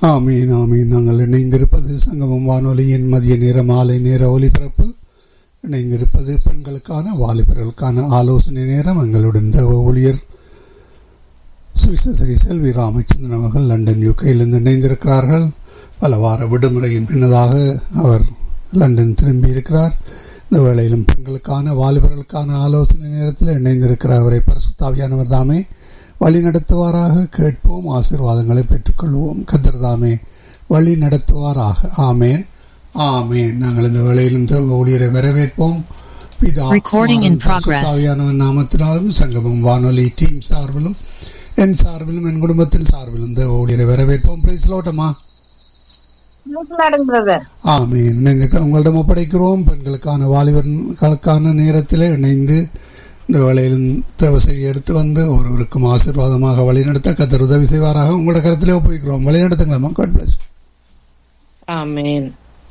ஆமீன் ஆமீன் நாங்கள் இணைந்திருப்பது சங்கமம் வானொலியின் மதிய நேர மாலை நேர ஒலிபரப்பு இணைந்திருப்பது பெண்களுக்கான வாலிபர்களுக்கான ஆலோசனை நேரம் எங்களுடன் தேவ ஊழியர் சுவிசேஷகி செல்வி ராமச்சந்திரன் அவர்கள் லண்டன் யூகையிலிருந்து இணைந்திருக்கிறார்கள் பல வார விடுமுறையின் பின்னதாக அவர் லண்டன் திரும்பி இருக்கிறார் இந்த வேளையிலும் பெண்களுக்கான வாலிபர்களுக்கான ஆலோசனை நேரத்தில் இணைந்திருக்கிற அவரை பரிசுத்தாவியானவர் தாமே வழி நடத்துவாராக கேட்போம் ஆசீர்வாதங்களை பெற்றுக்கொள்வோம் கத்தர் தாமே வழி நடத்துவாராக ஆமேன் ஆமேன் நாங்கள் இந்த வேளையிலும் தேவ ஊழியரை வரவேற்போம் பிதா Recording in progress. பரிசுத்தாவியானவர் நாமத்தினாலும் சங்கமம் வானொலி டீம் சார்பிலும் என் சார்பிலும் என் குடும்பத்தின் சார்பிலும் தேவ ஊழியரை வரவேற்போம் பிரைஸ் லோட்டமா பிரதர் ஆமீன் இணைந்து உங்களிடம் ஒப்படைக்கிறோம் பெண்களுக்கான வாலிபர்களுக்கான நேரத்தில் இணைந்து இந்த வேளையிலும் தேவ செய்தி எடுத்து வந்து ஒருவருக்கும் ஆசீர்வாதமாக வழிநடத்த கத்தர் உதவி செய்வாராக உங்களோட கருத்திலே ஒப்புவிக்கிறோம் வழிநடத்துங்களா காட் பிளஸ் ஆமென்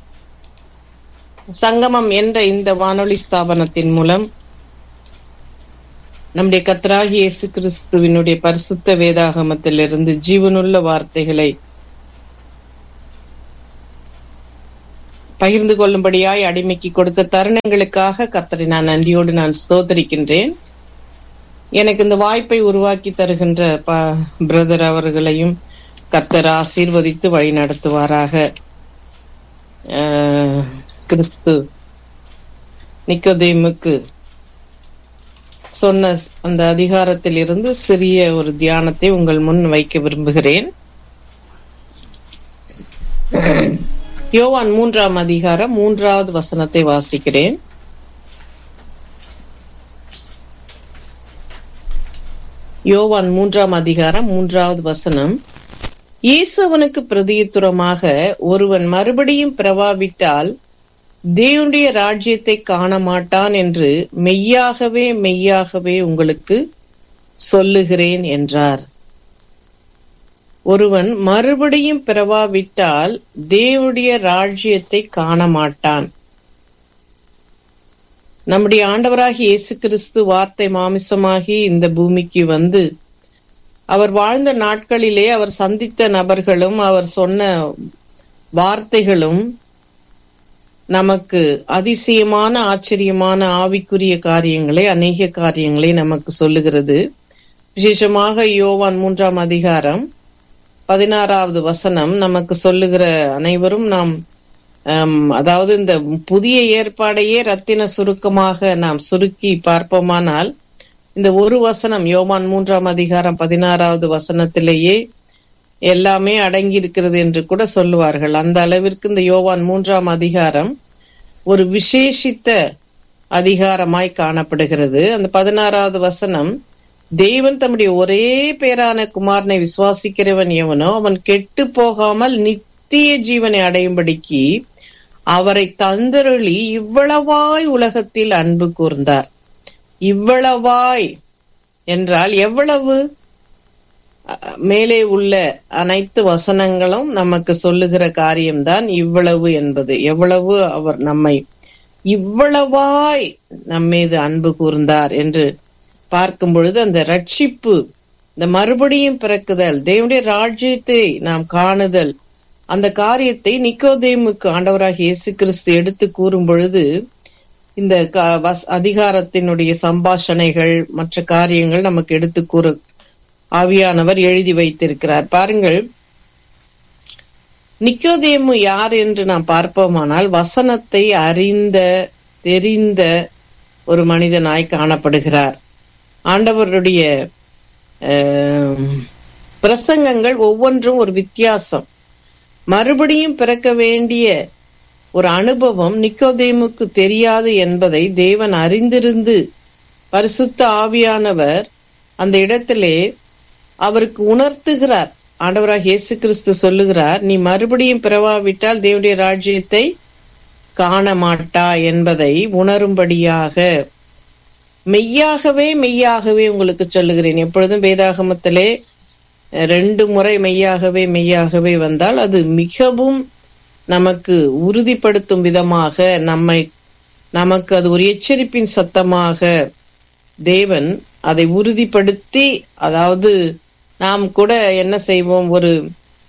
சங்கமம் என்ற இந்த வானொலி ஸ்தாபனத்தின் மூலம் நம்முடைய கர்த்தராகிய இயேசு கிறிஸ்துவினுடைய பரிசுத்த வேதாகமத்திலிருந்து ஜீவனுள்ள வார்த்தைகளை பகிர்ந்து கொள்ளும்படியாய் அடிமைக்கு கொடுத்த தருணங்களுக்காக கர்த்தரை நான் நன்றியோடு நான் ஸ்தோத்தரிக்கின்றேன் எனக்கு இந்த வாய்ப்பை உருவாக்கி தருகின்ற ப பிரதர் அவர்களையும் கர்த்தர் ஆசீர்வதித்து வழி நடத்துவாராக ஆஹ், கிறிஸ்து நிக்கோதேமுக்கு சொன்ன அந்த அதிகாரத்தில் இருந்து சிறிய ஒரு தியானத்தை உங்கள் முன் வைக்க விரும்புகிறேன் யோவான் மூன்றாம் அதிகாரம் மூன்றாவது வசனத்தை வாசிக்கிறேன் யோவான் மூன்றாம் அதிகாரம் மூன்றாவது வசனம் இயேசு அவனுக்கு பிரதியுத்தரமாக ஒருவன் மறுபடியும் பிறவாவிட்டால் தேவனுடைய ராஜ்யத்தை காண மாட்டான் என்று மெய்யாகவே மெய்யாகவே உங்களுக்கு சொல்லுகிறேன் என்றார் ஒருவன் மறுபடியும் பிறவாவிட்டால் தேவனுடைய ராஜ்யத்தை காண மாட்டான் நம்முடைய ஆண்டவராகிய இயேசு கிறிஸ்து வார்த்தை மாமிசமாகி இந்த பூமிக்கு வந்து அவர் வாழ்ந்த நாட்களிலே அவர் சந்தித்த நபர்களும் அவர் சொன்ன வார்த்தைகளும் நமக்கு அதிசயமான ஆச்சரியமான ஆவிக்குரிய காரியங்களை அநேக காரியங்களை நமக்கு சொல்லுகிறது விசேஷமாக யோவான் மூன்றாம் அதிகாரம் பதினாறாவது வசனம் நமக்கு சொல்லுகிற அனைவரும் நாம் ஆம், அதாவது இந்த புதிய ஏற்பாடையே ரத்தின சுருக்கமாக நாம் சுருக்கி பார்ப்போமானால் இந்த ஒரு வசனம் யோவான் மூன்றாம் அதிகாரம் பதினாறாவது வசனத்திலேயே எல்லாமே அடங்கி இருக்கிறது என்று கூட சொல்லுவார்கள் அந்த அளவிற்கு இந்த யோவான் மூன்றாம் அதிகாரம் ஒரு விசேஷித்த அதிகாரமாய் காணப்படுகிறது அந்த பதினாறாவது வசனம் தேவன் தம்முடைய ஒரே பேரான குமாரனை விசுவாசிக்கிறவன் எவனோ அவன் கெட்டு போகாமல் நித்திய ஜீவனை அடையும்படிக்கு அவரை தந்தருளி இவ்வளவாய் உலகத்தில் அன்பு கூர்ந்தார் இவ்வளவாய் என்றால் எவ்வளவு அஹ், மேலே உள்ள அனைத்து வசனங்களும் நமக்கு சொல்லுகிற காரியம்தான் இவ்வளவு என்பது எவ்வளவு அவர் நம்மை இவ்வளவாய் நம்மீது அன்பு கூர்ந்தார் என்று பார்க்கும் பொழுது அந்த ரட்சிப்பு இந்த மறுபடியும் பிறக்குதல் தேவனுடைய ராஜ்யத்தை நாம் காணுதல் அந்த காரியத்தை நிக்கோதேமுக்கு ஆண்டவராகிய இயேசு கிறிஸ்து எடுத்து கூறும் பொழுது இந்த க- வஸ்- அதிகாரத்தினுடைய சம்பாஷணைகள் மற்ற காரியங்கள் நமக்கு எடுத்து கூற ஆவியானவர் எழுதி வைத்திருக்கிறார் பாருங்கள் நிக்கோதேமு யார் என்று நாம் பார்ப்போமானால் வசனத்தை அறிந்த தெரிந்த ஒரு மனிதனாய் காணப்படுகிறார் ஆண்டவருடைய ஆம், பிரசங்கங்கள் ஒவ்வொன்றும் ஒரு வித்தியாசம் மறுபடியும் பிறக்க வேண்டிய ஒரு அனுபவம் நிக்கோதேமுக்கு தெரியாது என்பதை தேவன் அறிந்திருந்து பரிசுத்த ஆவியானவர் அந்த இடத்திலே அவருக்கு உணர்த்துகிறார் ஆண்டவராக இயேசு கிறிஸ்து சொல்லுகிறார் நீ மறுபடியும் பிறவாவிட்டால் தேவனுடைய ராஜ்யத்தை காண மாட்டா என்பதை உணரும்படியாக மெய்யாகவே மெய்யாகவே உங்களுக்கு சொல்லுகிறேன் எப்பொழுதும் வேதாகமத்திலே அஹ், ரெண்டு முறை மெய்யாகவே மெய்யாகவே வந்தால் அது மிகவும் நமக்கு உறுதிப்படுத்தும் விதமாக நம்மை நமக்கு அது ஒரு எச்சரிப்பின் சத்தமாக தேவன் அதை உறுதிப்படுத்தி அதாவது நாம் கூட என்ன செய்வோம் ஒரு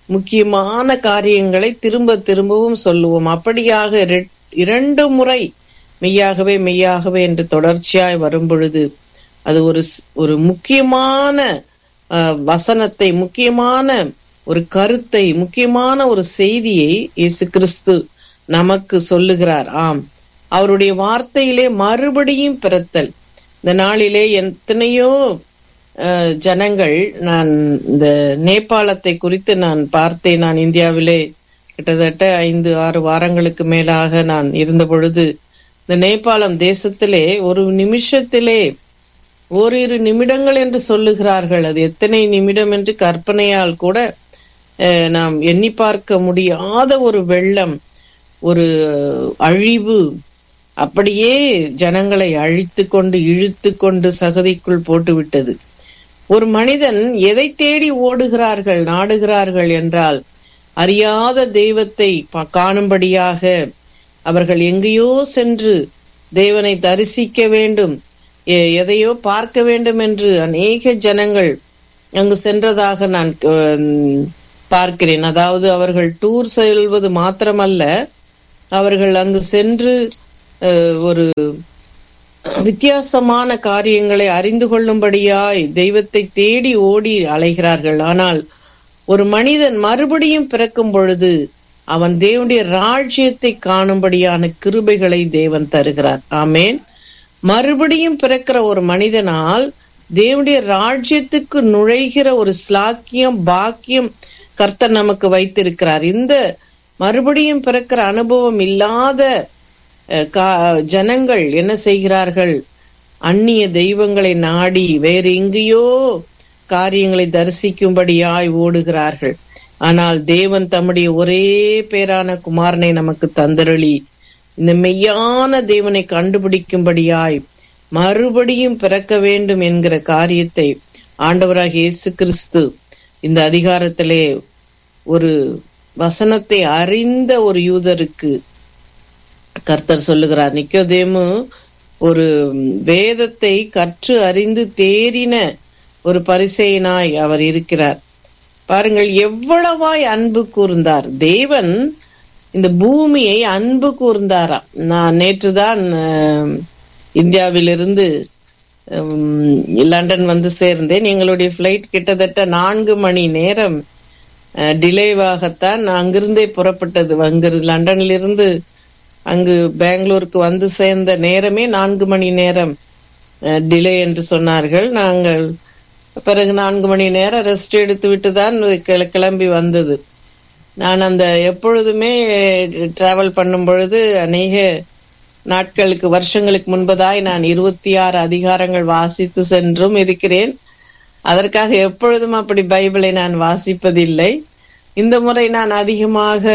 முக்கியமான காரியங்களை திரும்ப திரும்பவும் சொல்லுவோம் அப்படியாக இர- இரண்டு முறை மெய்யாகவே மெய்யாகவே என்று தொடர்ச்சியாய் வரும் பொழுது அது ஒரு ஸ்- ஒரு முக்கியமான அஹ், வசனத்தை முக்கியமான ஒரு கருத்தை முக்கியமான ஒரு செய்தியை இயேசு கிறிஸ்து நமக்கு சொல்லுகிறார் ஆம் அவருடைய வார்த்தையிலே மறுபடியும் பிறத்தல் இந்த நாளிலே எத்தனையோ அஹ், ஜனங்கள் நான் இந்த நேபாளத்தை குறித்து நான் பார்த்தேன் நான் இந்தியாவிலே கிட்டத்தட்ட ஐந்து ஆறு வாரங்களுக்கு மேலாக நான் இருந்த பொழுது இந்த நேபாளம் தேசத்திலே ஒரு நிமிஷத்திலே ஓரிரு நிமிடங்கள் என்று சொல்லுகிறார்கள் அது எத்தனை நிமிடம் என்று கற்பனையால் கூட அஹ், நாம் எண்ணி பார்க்க முடியாத ஒரு வெள்ளம் ஒரு அழிவு அப்படியே ஜனங்களை அழித்து கொண்டு இழுத்து கொண்டு சகதிக்குள் போட்டுவிட்டது ஒரு மனிதன் எதை தேடி ஓடுகிறார்கள் நாடுகிறார்கள் என்றால் அறியாத தெய்வத்தை பா- காணும்படியாக அவர்கள் எங்கேயோ சென்று தேவனை தரிசிக்க வேண்டும் எ- எதையோ பார்க்க வேண்டும் என்று அநேக ஜனங்கள் அங்கு சென்றதாக நான் அஹ், பார்க்கிறேன் அதாவது அவர்கள் டூர் செல்வது மாத்திரமல்ல அவர்கள் அங்கு சென்று அஹ், ஒரு வித்தியாசமான காரியங்களை அறிந்து கொள்ளும்படியாய் தெய்வத்தை தேடி ஓடி அலைகிறார்கள் ஆனால் ஒரு மனிதன் மறுபடியும் பிறக்கும் பொழுது அவன் தேவனுடைய ராஜ்யத்தை காணும்படியான கிருபைகளை தேவன் தருகிறார் ஆமேன் மறுபடியும் பிறக்கிற ஒரு மனிதனால் தேவனுடைய ராஜ்யத்துக்கு நுழைகிற ஒரு ஸ்லாக்கியம் பாக்கியம் கர்த்தர் நமக்கு வைத்திருக்கிறார் இந்த மறுபடியும் பிறக்கிற அனுபவம் இல்லாத அஹ், கா- ஜனங்கள் என்ன செய்கிறார்கள் அந்நிய தெய்வங்களை நாடி வேறு எங்கேயோ காரியங்களை தரிசிக்கும்படியாய் ஓடுகிறார்கள் ஆனால் தேவன் தம்முடைய ஒரே பேரான குமாரனை நமக்கு தந்தருளி இந்த மெய்யான தேவனை கண்டுபிடிக்கும்படியாய் மறுபடியும் பிறக்க வேண்டும் என்கிற காரியத்தை ஆண்டவராக இயேசு கிறிஸ்து இந்த அதிகாரத்திலே ஒரு வசனத்தை அறிந்த ஒரு யூதருக்கு கர்த்தர் சொல்லுகிறார் நிக்கோதேமு ஒரு வேதத்தை கற்று அறிந்து தேறின ஒரு பரிசெயனாய் அவர் இருக்கிறார் பாருங்கள் எவ்வளவாய் அன்பு கூர்ந்தார் தேவன் இந்த பூமியை அன்பு கூர்ந்தாராம் நான் நேற்றுதான் அஹ், இந்தியாவிலிருந்து உம், லண்டன் வந்து சேர்ந்தேன் எங்களுடைய ஃபிளைட் கிட்டத்தட்ட நான்கு மணி நேரம் டிலேவாகத்தான் அங்கிருந்தே புறப்பட்டது அங்கிருந்து லண்டனிலிருந்து அங்கு பெங்களூருக்கு வந்து சேர்ந்த நேரமே நான்கு மணி நேரம் டிலே என்று சொன்னார்கள் நாங்கள் பிறகு நான்கு மணி நேரம் ரெஸ்ட் எடுத்து விட்டு தான் கிள- கிளம்பி வந்தது நான் அந்த எப்பொழுதுமே டிராவல் பண்ணும் பொழுது அநேக நாட்களுக்கு வருஷங்களுக்கு முன்பதாய் நான் இருபத்தி ஆறு அதிகாரங்கள் வாசித்து சென்றும் இருக்கிறேன் அதற்காக எப்பொழுதும் அப்படி பைபிளை நான் வாசிப்பதில்லை இந்த முறை நான் அதிகமாக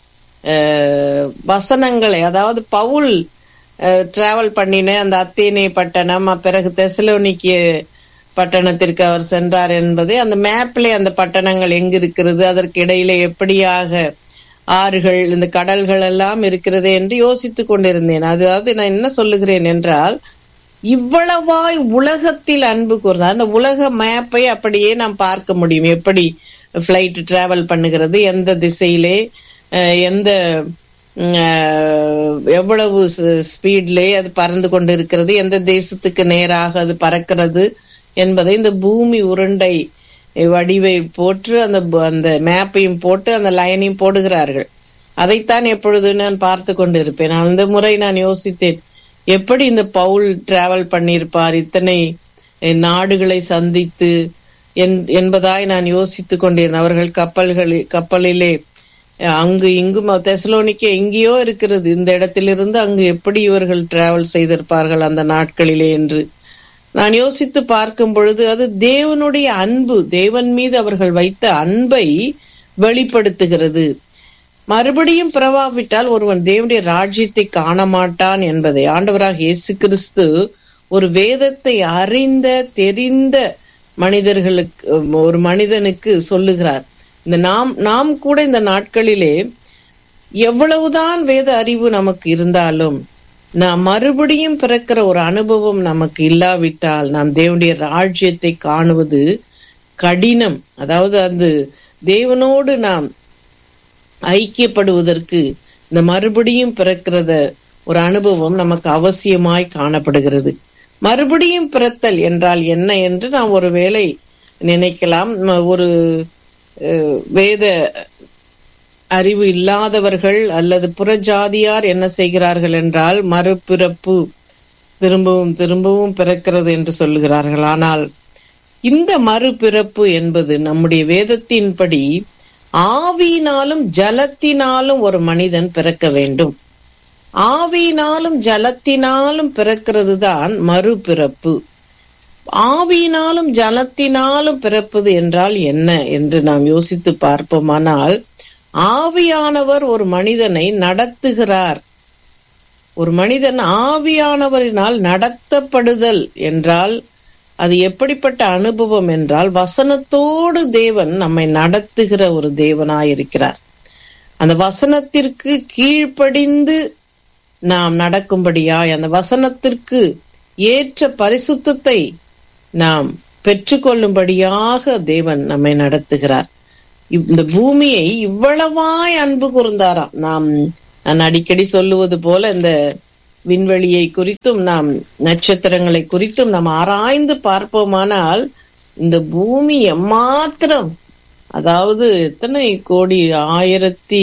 அஹ், வசனங்களை அதாவது பவுல் டிராவல் பண்ணின அந்த அத்தேனே பட்டணம் பிறகு தெசலோனிக்கு பட்டணத்திற்கு அவர் சென்றார் என்பது அந்த மேப்ல அந்த பட்டணங்கள் எங்க இருக்கிறது அதற்கு இடையில எப்படியாக ஆறுகள் இந்த கடல்கள் எல்லாம் இருக்கிறது என்று யோசித்துக் கொண்டிருந்தேன் அதாவது நான் என்ன சொல்லுகிறேன் என்றால் இவ்வளவாய் உலகத்தில் அன்பு கூர்ந்தார் அந்த உலக மேப்பை அப்படியே நாம் பார்க்க முடியும் எப்படி ஃபிளைட் டிராவல் பண்ணுகிறது எந்த திசையிலே அஹ், எந்த உம், அஹ், எவ்வளவு ஸ்பீட்லே அது பறந்து கொண்டு இருக்கிறது எந்த தேசத்துக்கு நேராக அது பறக்கிறது என்பதை இந்த பூமி உருண்டை வடிவை போட்டு அந்த ப- அந்த மேப்பையும் போட்டு அந்த லைனையும் போடுகிறார்கள் அதைத்தான் எப்பொழுது நான் பார்த்து கொண்டிருப்பேன் அந்த முறை நான் யோசித்தேன் எப்படி இந்த பவுல் டிராவல் பண்ணியிருப்பார் இத்தனை அஹ், நாடுகளை சந்தித்து என்- என்பதாய் நான் யோசித்துக் கொண்டேன் அவர்கள் கப்பல்களில் கப்பலிலே அஹ், அங்கு இங்கும் தெசலோனிக்க எங்கேயோ இருக்கிறது இந்த இடத்திலிருந்து அங்கு எப்படி இவர்கள் டிராவல் செய்திருப்பார்கள் அந்த நாட்களிலே என்று நான் யோசித்து பார்க்கும் பொழுது அது தேவனுடைய அன்பு தேவன் மீது அவர்கள் வைத்த அன்பை வெளிப்படுத்துகிறது மறுபடியும் பிறவாவிட்டால் ஒருவன் தேவனுடைய ராஜ்யத்தை காண மாட்டான் என்பதை ஆண்டவராக இயேசு கிறிஸ்து ஒரு வேதத்தை அறிந்த தெரிந்த மனிதர்களுக்கு ஒரு மனிதனுக்கு சொல்லுகிறார் இந்த நாம் நாம் கூட இந்த நாட்களிலே எவ்வளவுதான் வேத அறிவு நமக்கு இருந்தாலும் நாம் மறுபடியும் பிறக்கிற ஒரு அனுபவம் நமக்கு இல்லாவிட்டால் நாம் தேவனுடைய ராஜ்யத்தை காணுவது கடினம் அதாவது அந்த தேவனோடு நாம் ஐக்கியப்படுவதற்கு இந்த மறுபடியும் பிறக்கிறத ஒரு அனுபவம் நமக்கு அவசியமாய் காணப்படுகிறது மறுபடியும் பிறத்தல் என்றால் என்ன என்று நாம் ஒருவேளை நினைக்கலாம் ம- ஒரு அஹ், வேத அறிவு இல்லாதவர்கள் அல்லது புறஜாதியார் என்ன செய்கிறார்கள் என்றால் மறுபிறப்பு திரும்பவும் திரும்பவும் பிறக்கிறது என்று சொல்லுகிறார்கள் ஆனால் இந்த மறுபிறப்பு என்பது நம்முடைய வேதத்தின்படி ஆவியினாலும் ஜலத்தினாலும் ஒரு மனிதன் பிறக்க வேண்டும் ஆவியினாலும் ஜலத்தினாலும் பிறக்கிறது தான் மறுபிறப்பு ஆவியினாலும் ஜலத்தினாலும் பிறப்பது என்றால் என்ன என்று நாம் யோசித்து பார்ப்போமானால் ஆவியானவர் ஒரு மனிதனை நடத்துகிறார் ஒரு மனிதன் ஆவியானவரினால் நடத்தப்படுதல் என்றால் அது எப்படிப்பட்ட அனுபவம் என்றால் வசனத்தோடு தேவன் நம்மை நடத்துகிற ஒரு தேவனாயிருக்கிறார் அந்த வசனத்திற்கு கீழ்ப்படிந்து நாம் நடக்கும்படியாய் அந்த வசனத்திற்கு ஏற்ற பரிசுத்தத்தை நாம் பெற்றுக்கொள்ளும்படியாக தேவன் நம்மை நடத்துகிறார் இவ்- இந்த பூமியை இவ்வளவாய் அன்பு கூர்ந்தாராம் நாம் நான் அடிக்கடி சொல்லுவது போல இந்த விண்வெளியை குறித்தும் நாம் நட்சத்திரங்களை குறித்தும் நாம் ஆராய்ந்து பார்ப்போமானால் இந்த பூமி எம்மாத்திரம் அதாவது எத்தனை கோடி ஆயிரத்தி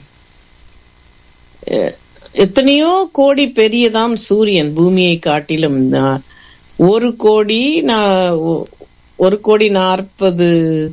அஹ், எத்தனையோ கோடி பெரியதாம் சூரியன் பூமியை காட்டிலும் நா- ஒரு கோடி நான் ஒ- ஒரு கோடி நாற்பது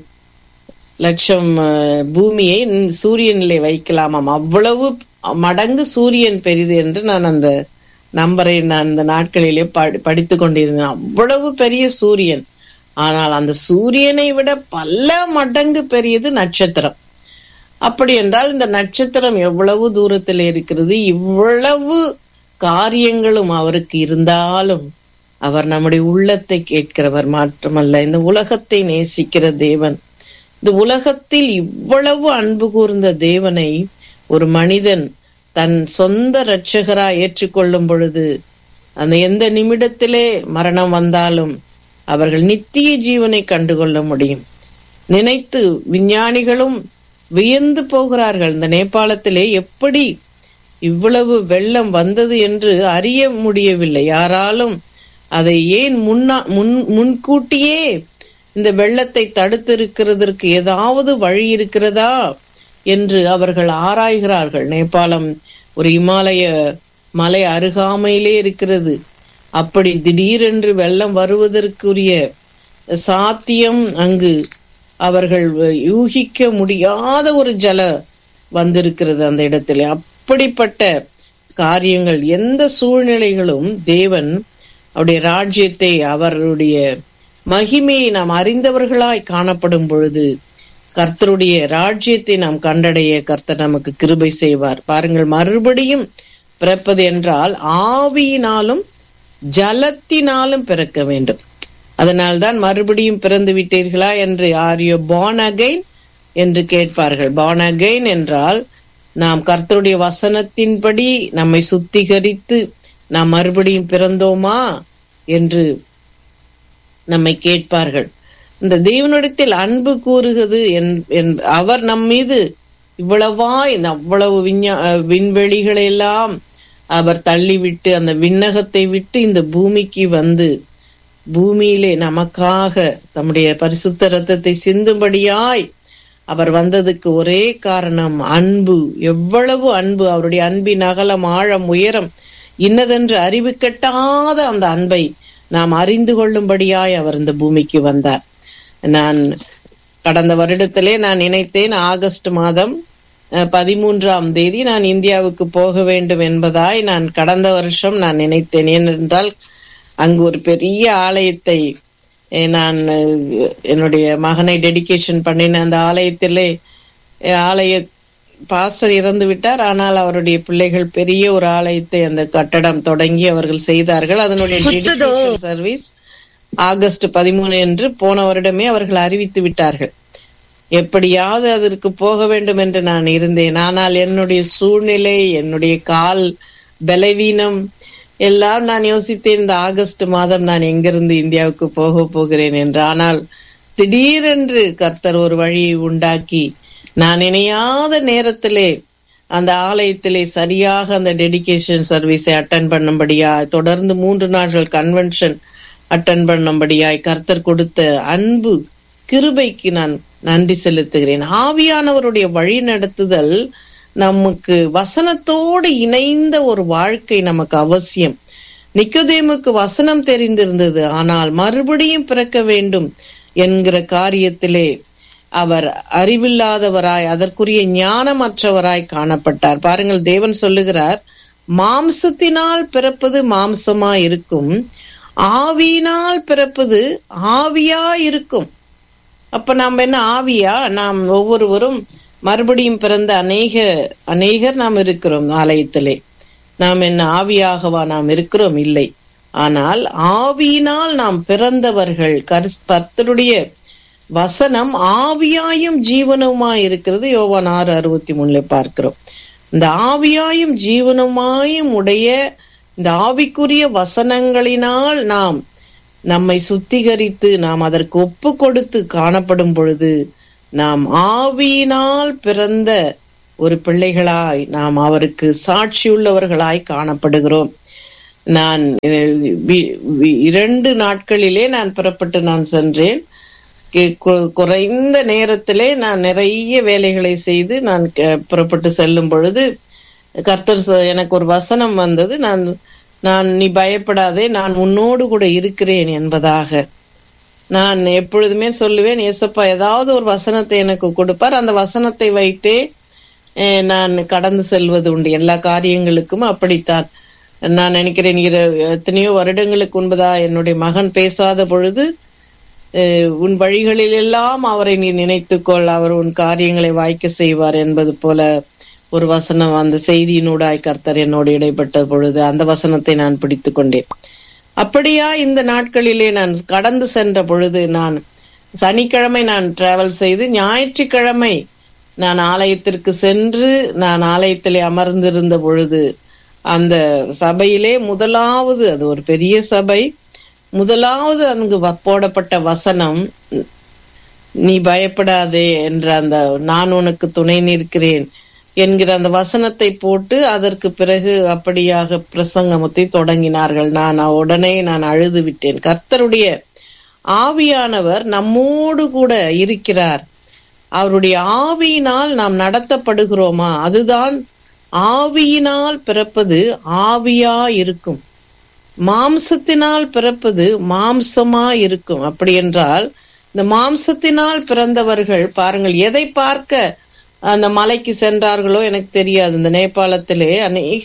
லட்சம் அஹ், பூமியை ந- சூரியனிலே வைக்கலாமாம் அவ்வளவு மடங்கு சூரியன் பெரிது என்று நான் அந்த நம்பரை நான் அந்த நாட்களிலே படி படித்து கொண்டிருந்தேன் அவ்வளவு பெரிய சூரியன் ஆனால் அந்த சூரியனை விட பல மடங்கு பெரியது நட்சத்திரம் அப்படி என்றால் இந்த நட்சத்திரம் எவ்வளவு தூரத்தில் இருக்கிறது இவ்வளவு காரியங்களும் அவருக்கு இருந்தாலும் அவர் நம்முடைய உள்ளத்தை கேட்கிறவர் மாற்றமல்ல இந்த உலகத்தை நேசிக்கிற தேவன் இந்த உலகத்தில் இவ்வளவு அன்பு கூர்ந்த தேவனை ஒரு மனிதன் தன் சொந்த இரட்சகரா ஏற்றுக்கொள்ளும் பொழுது அந்த எந்த நிமிடத்திலே மரணம் வந்தாலும் அவர்கள் நித்திய ஜீவனை கண்டுகொள்ள முடியும் நினைத்து விஞ்ஞானிகளும் வியந்து போகிறார்கள் இந்த நேபாளத்திலே எப்படி இவ்வளவு வெள்ளம் வந்தது என்று அறிய முடியவில்லை யாராலும் அதை ஏன் முன்னா முன் முன்கூட்டியே இந்த வெள்ளத்தை தடுத்திருக்கிறதற்கு ஏதாவது வழி இருக்கிறதா என்று அவர்கள் ஆராய்கிறார்கள் நேபாளம் ஒரு இமாலய மலை அருகாமையிலே இருக்கிறது அப்படி திடீரென்று வெள்ளம் வருவதற்குரிய சாத்தியம் அங்கு அவர்கள் யூகிக்க முடியாத ஒரு ஜல வந்திருக்கிறது அந்த இடத்துல அப்படிப்பட்ட காரியங்கள் எந்த சூழ்நிலைகளும் தேவன் அவருடைய ராஜ்யத்தை அவருடைய மகிமையை நாம் அறிந்தவர்களாய் காணப்படும் பொழுது கர்த்தருடைய ராஜ்யத்தை நாம் கண்டடைய கர்த்தர் நமக்கு கிருபை செய்வார் பாருங்கள் மறுபடியும் பிறப்பது என்றால் ஆவியினாலும் ஜலத்தினாலும் பிறக்க வேண்டும் அதனால்தான் மறுபடியும் பிறந்து விட்டீர்களா என்று ஆர் யூ born again என்று கேட்பார்கள் born again என்றால் நாம் கர்த்தருடைய வசனத்தின்படி நம்மை சுத்திகரித்து நாம் மறுபடியும் பிறந்தோமா என்று நம்மை கேட்பார்கள் இந்த தேவனிடத்தில் அன்பு கூறுகிறது என்- என்- அவர் நம் மீது இவ்வளவா இந்த அவ்வளவு விஞ்ஞா விண்வெளிகளை எல்லாம் அவர் தள்ளிவிட்டு அந்த விண்ணகத்தை விட்டு இந்த பூமிக்கு வந்து பூமியிலே நமக்காக தம்முடைய பரிசுத்த ரத்தத்தை சிந்தும்படியாய் அவர் வந்ததுக்கு ஒரே காரணம் அன்பு எவ்வளவு அன்பு அவருடைய அன்பின் அகலம் ஆழம் உயரம் இன்னதென்று அறிவு கெட்டாத அந்த அன்பை நாம் அறிந்து கொள்ளும்படியாய் அவர் இந்த பூமிக்கு வந்தார் நான் கடந்த வருடத்திலே நான் நினைத்தேன் ஆகஸ்ட் மாதம் அஹ், பதிமூன்றாம் தேதி நான் இந்தியாவுக்கு போக வேண்டும் என்பதாய் நான் கடந்த வருஷம் நான் நினைத்தேன் ஏனென்றால் அங்கு ஒரு பெரிய ஆலயத்தை அஹ், நான் அஹ், என்னுடைய மகனை டெடிகேஷன் பண்ணின அந்த ஆலயத்திலே அஹ், ஆலய பாஸ்டர் இறந்து விட்டார் ஆனால் அவருடைய பிள்ளைகள் பெரிய ஒரு ஆலயத்தை அந்த கட்டடம் தொடங்கி அவர்கள் செய்தார்கள் அதனுடைய டெடிகேஷன் சர்வீஸ் ஆகஸ்ட் பதிமூணு என்று போன வருடமே அவர்கள் அறிவித்து விட்டார்கள் எப்படியாவது அதற்கு போக வேண்டும் என்று நான் இருந்தேன் ஆனால் என்னுடைய சூழ்நிலை என்னுடைய கால் பலவீனம் எல்லாம் நான் யோசித்தேன் இந்த ஆகஸ்ட் மாதம் நான் எங்கிருந்து இந்தியாவுக்கு போக போகிறேன் என்று ஆனால் திடீரென்று கர்த்தர் ஒரு வழியை உண்டாக்கி நான் இணையாத நேரத்திலே அந்த ஆலயத்திலே சரியாக அந்த டெடிகேஷன் சர்வீஸை அட்டன் பண்ணும்படியாய் தொடர்ந்து மூன்று நாட்கள் கன்வென்ஷன் அட்டன் பண்ணும்படியாய் கர்த்தர் கொடுத்த அன்பு கிருபைக்கு நான் நன்றி செலுத்துகிறேன் ஆவியானவருடைய வழி நடத்துதல் நமக்கு வசனத்தோடு இணைந்த ஒரு வாழ்க்கை நமக்கு அவசியம் நிக்கோதேமுக்கு வசனம் தெரிந்திருந்தது ஆனால் மறுபடியும் பிறக்க வேண்டும் என்கிற காரியத்திலே அவர் அறிவில்லாதவராய் அதற்குரிய ஞானமற்றவராய் காணப்பட்டார் பாருங்கள் தேவன் சொல்லுகிறார் மாம்சத்தினால் பிறப்பது மாம்சமா இருக்கும் ஆவியினால் பிறப்பது ஆவியா இருக்கும் அப்ப நாம் என்ன ஆவியா நாம் ஒவ்வொருவரும் மறுபடியும் பிறந்த அநேக அநேகர் நாம் இருக்கிறோம் ஆலயத்திலே நாம் என்ன ஆவியாகவா நாம் இருக்கிறோம் இல்லை ஆனால் ஆவியினால் நாம் பிறந்தவர்கள் கர்த்தருடைய வசனம் ஆவியாயும் ஜீவனவுமாய் இருக்கிறது யோவான் ஆறு அறுபத்தி மூணுல பார்க்கிறோம் இந்த ஆவியாயும் ஜீவனமாயும் உடைய இந்த ஆவிக்குரிய வசனங்களினால் நாம் நம்மை சுத்திகரித்து நாம் அதற்கு ஒப்பு கொடுத்து காணப்படும் பொழுது நாம் ஆவியினால் பிறந்த ஒரு பிள்ளைகளாய் நாம் அவருக்கு சாட்சியுள்ளவர்களாய் காணப்படுகிறோம் நான் இரண்டு நாட்களிலே நான் புறப்பட்டு நான் சென்றேன் குறைந்த நேரத்திலே நான் நிறைய வேலைகளை செய்து நான் புறப்பட்டு செல்லும் பொழுது கர்த்தர் எனக்கு ஒரு வசனம் வந்தது நான் நான் நீ பயப்படாதே நான் உன்னோடு கூட இருக்கிறேன் என்பதாக நான் எப்பொழுதுமே சொல்லுவேன் ஏசப்பா ஏதாவது ஒரு வசனத்தை எனக்கு கொடுப்பார் அந்த வசனத்தை வைத்தே நான் கடந்து செல்வது உண்டு எல்லா காரியங்களுக்கும் அப்படித்தான் நான் நினைக்கிறேன் எத்தனையோ வருடங்களுக்கு முன்பதா என்னுடைய மகன் பேசாத பொழுது உன் வழிகளில் எல்லாம் அவரை நீ நினைத்துக்கொள் அவர் உன் காரியங்களை வாய்க்க செய்வார் என்பது போல ஒரு வசனம் அந்த செய்தியினூடாய் கர்த்தர் என்னோடு இடைப்பட்ட பொழுது அந்த வசனத்தை நான் பிடித்து கொண்டேன் அப்படியா இந்த நாட்களிலே நான் கடந்து சென்ற பொழுது நான் சனிக்கிழமை நான் டிராவல் செய்து ஞாயிற்றுக்கிழமை நான் ஆலயத்திற்கு சென்று நான் ஆலயத்திலே அமர்ந்திருந்த பொழுது அந்த சபையிலே முதலாவது அது ஒரு பெரிய சபை முதலாவது அங்கு போடப்பட்ட வசனம் நீ பயப்படாதே என்ற அந்த நான் உனக்கு துணை நிற்கிறேன் என்கிற அந்த வசனத்தை போட்டு அதற்கு பிறகு அப்படியாக பிரசங்கமத்தை தொடங்கினார்கள் நான் உடனே நான் அழுது விட்டேன் கர்த்தருடைய ஆவியானவர் நம்மோடு கூட இருக்கிறார் அவருடைய ஆவியினால் நாம் நடத்தப்படுகிறோமா அதுதான் ஆவியினால் பிறப்பது ஆவியா இருக்கும் மாம்சத்தினால் பிறப்பது மாம்சமா இருக்கும் அப்படி என்றால் இந்த மாம்சத்தினால் பிறந்தவர்கள் பாருங்கள் எதை பார்க்க அந்த மலைக்கு சென்றார்களோ எனக்கு தெரியாது இந்த நேபாளத்திலே அநேக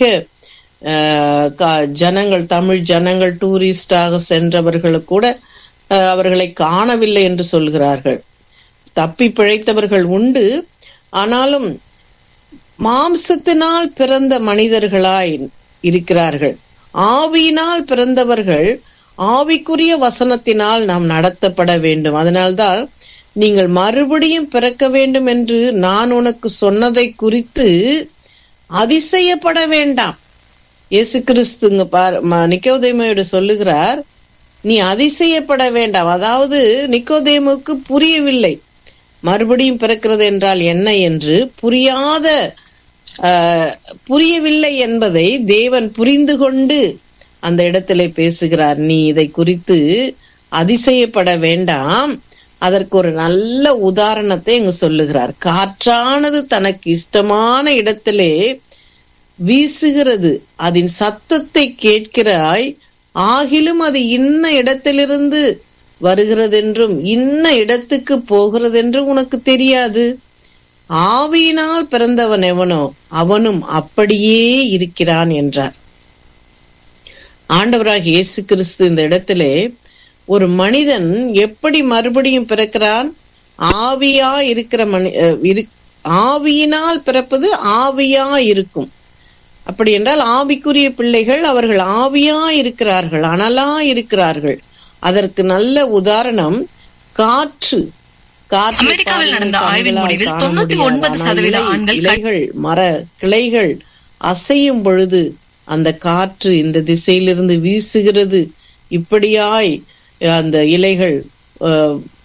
ஜனங்கள் தமிழ் ஜனங்கள் டூரிஸ்டாக சென்றவர்கள் கூட அவர்களை காணவில்லை என்று சொல்கிறார்கள் தப்பி பிழைத்தவர்கள் உண்டு ஆனாலும் மாம்சத்தினால் பிறந்த மனிதர்களாய் இருக்கிறார்கள் ஆவியினால் பிறந்தவர்கள் ஆவிக்குரிய வசனத்தினால் நாம் நடத்தப்பட வேண்டும் அதனால்தான் நீங்கள் மறுபடியும் பிறக்க வேண்டும் என்று நான் உனக்கு சொன்னதை குறித்து அதிசயப்பட வேண்டாம் இயேசு கிறிஸ்துங்க பார் நிக்கோதேமையோடு சொல்லுகிறார் நீ அதிசயப்பட வேண்டாம் அதாவது நிக்கோதேமுக்கு புரியவில்லை மறுபடியும் பிறக்கிறது என்றால் என்ன என்று புரியாத புரியவில்லை என்பதை தேவன் புரிந்து கொண்டு அந்த இடத்திலே பேசுகிறார் நீ இதை குறித்து அதிசயப்பட வேண்டாம் அதற்கு ஒரு நல்ல உதாரணத்தை இங்கு சொல்லுகிறார் காற்றானது தனக்கு இஷ்டமான இடத்திலே வீசுகிறது அதன் சத்தத்தை கேட்கிறாய் ஆகிலும் அது இன்ன இடத்திலிருந்து வருகிறதென்றும் இன்ன இடத்துக்கு போகிறதென்றும் உனக்கு தெரியாது ஆவியினால் பிறந்தவன் எவனோ அவனும் அப்படியே இருக்கிறான் என்றார் ஆண்டவராக இயேசு கிறிஸ்து இந்த இடத்திலே ஒரு மனிதன் எப்படி மறுபடியும் பிறக்கிறான் ஆவியா இருக்கிற மனி ஆவியினால் பிறப்பது ஆவியா இருக்கும் அப்படி என்றால் ஆவிக்குரிய பிள்ளைகள் அவர்கள் ஆவியா இருக்கிறார்கள் அனலா இருக்கிறார்கள் அதற்கு நல்ல உதாரணம் காற்று அமெரிக்காவில் நடந்த ஆய்வின் முடிவில் தொண்ணூத்தி ஒன்பது சதவீத ஆண்கள் இலைகள் மர கிளைகள் அசையும் பொழுது அந்த காற்று இந்த திசையிலிருந்து வீசுகிறது இப்படியாய் அந்த இலைகள்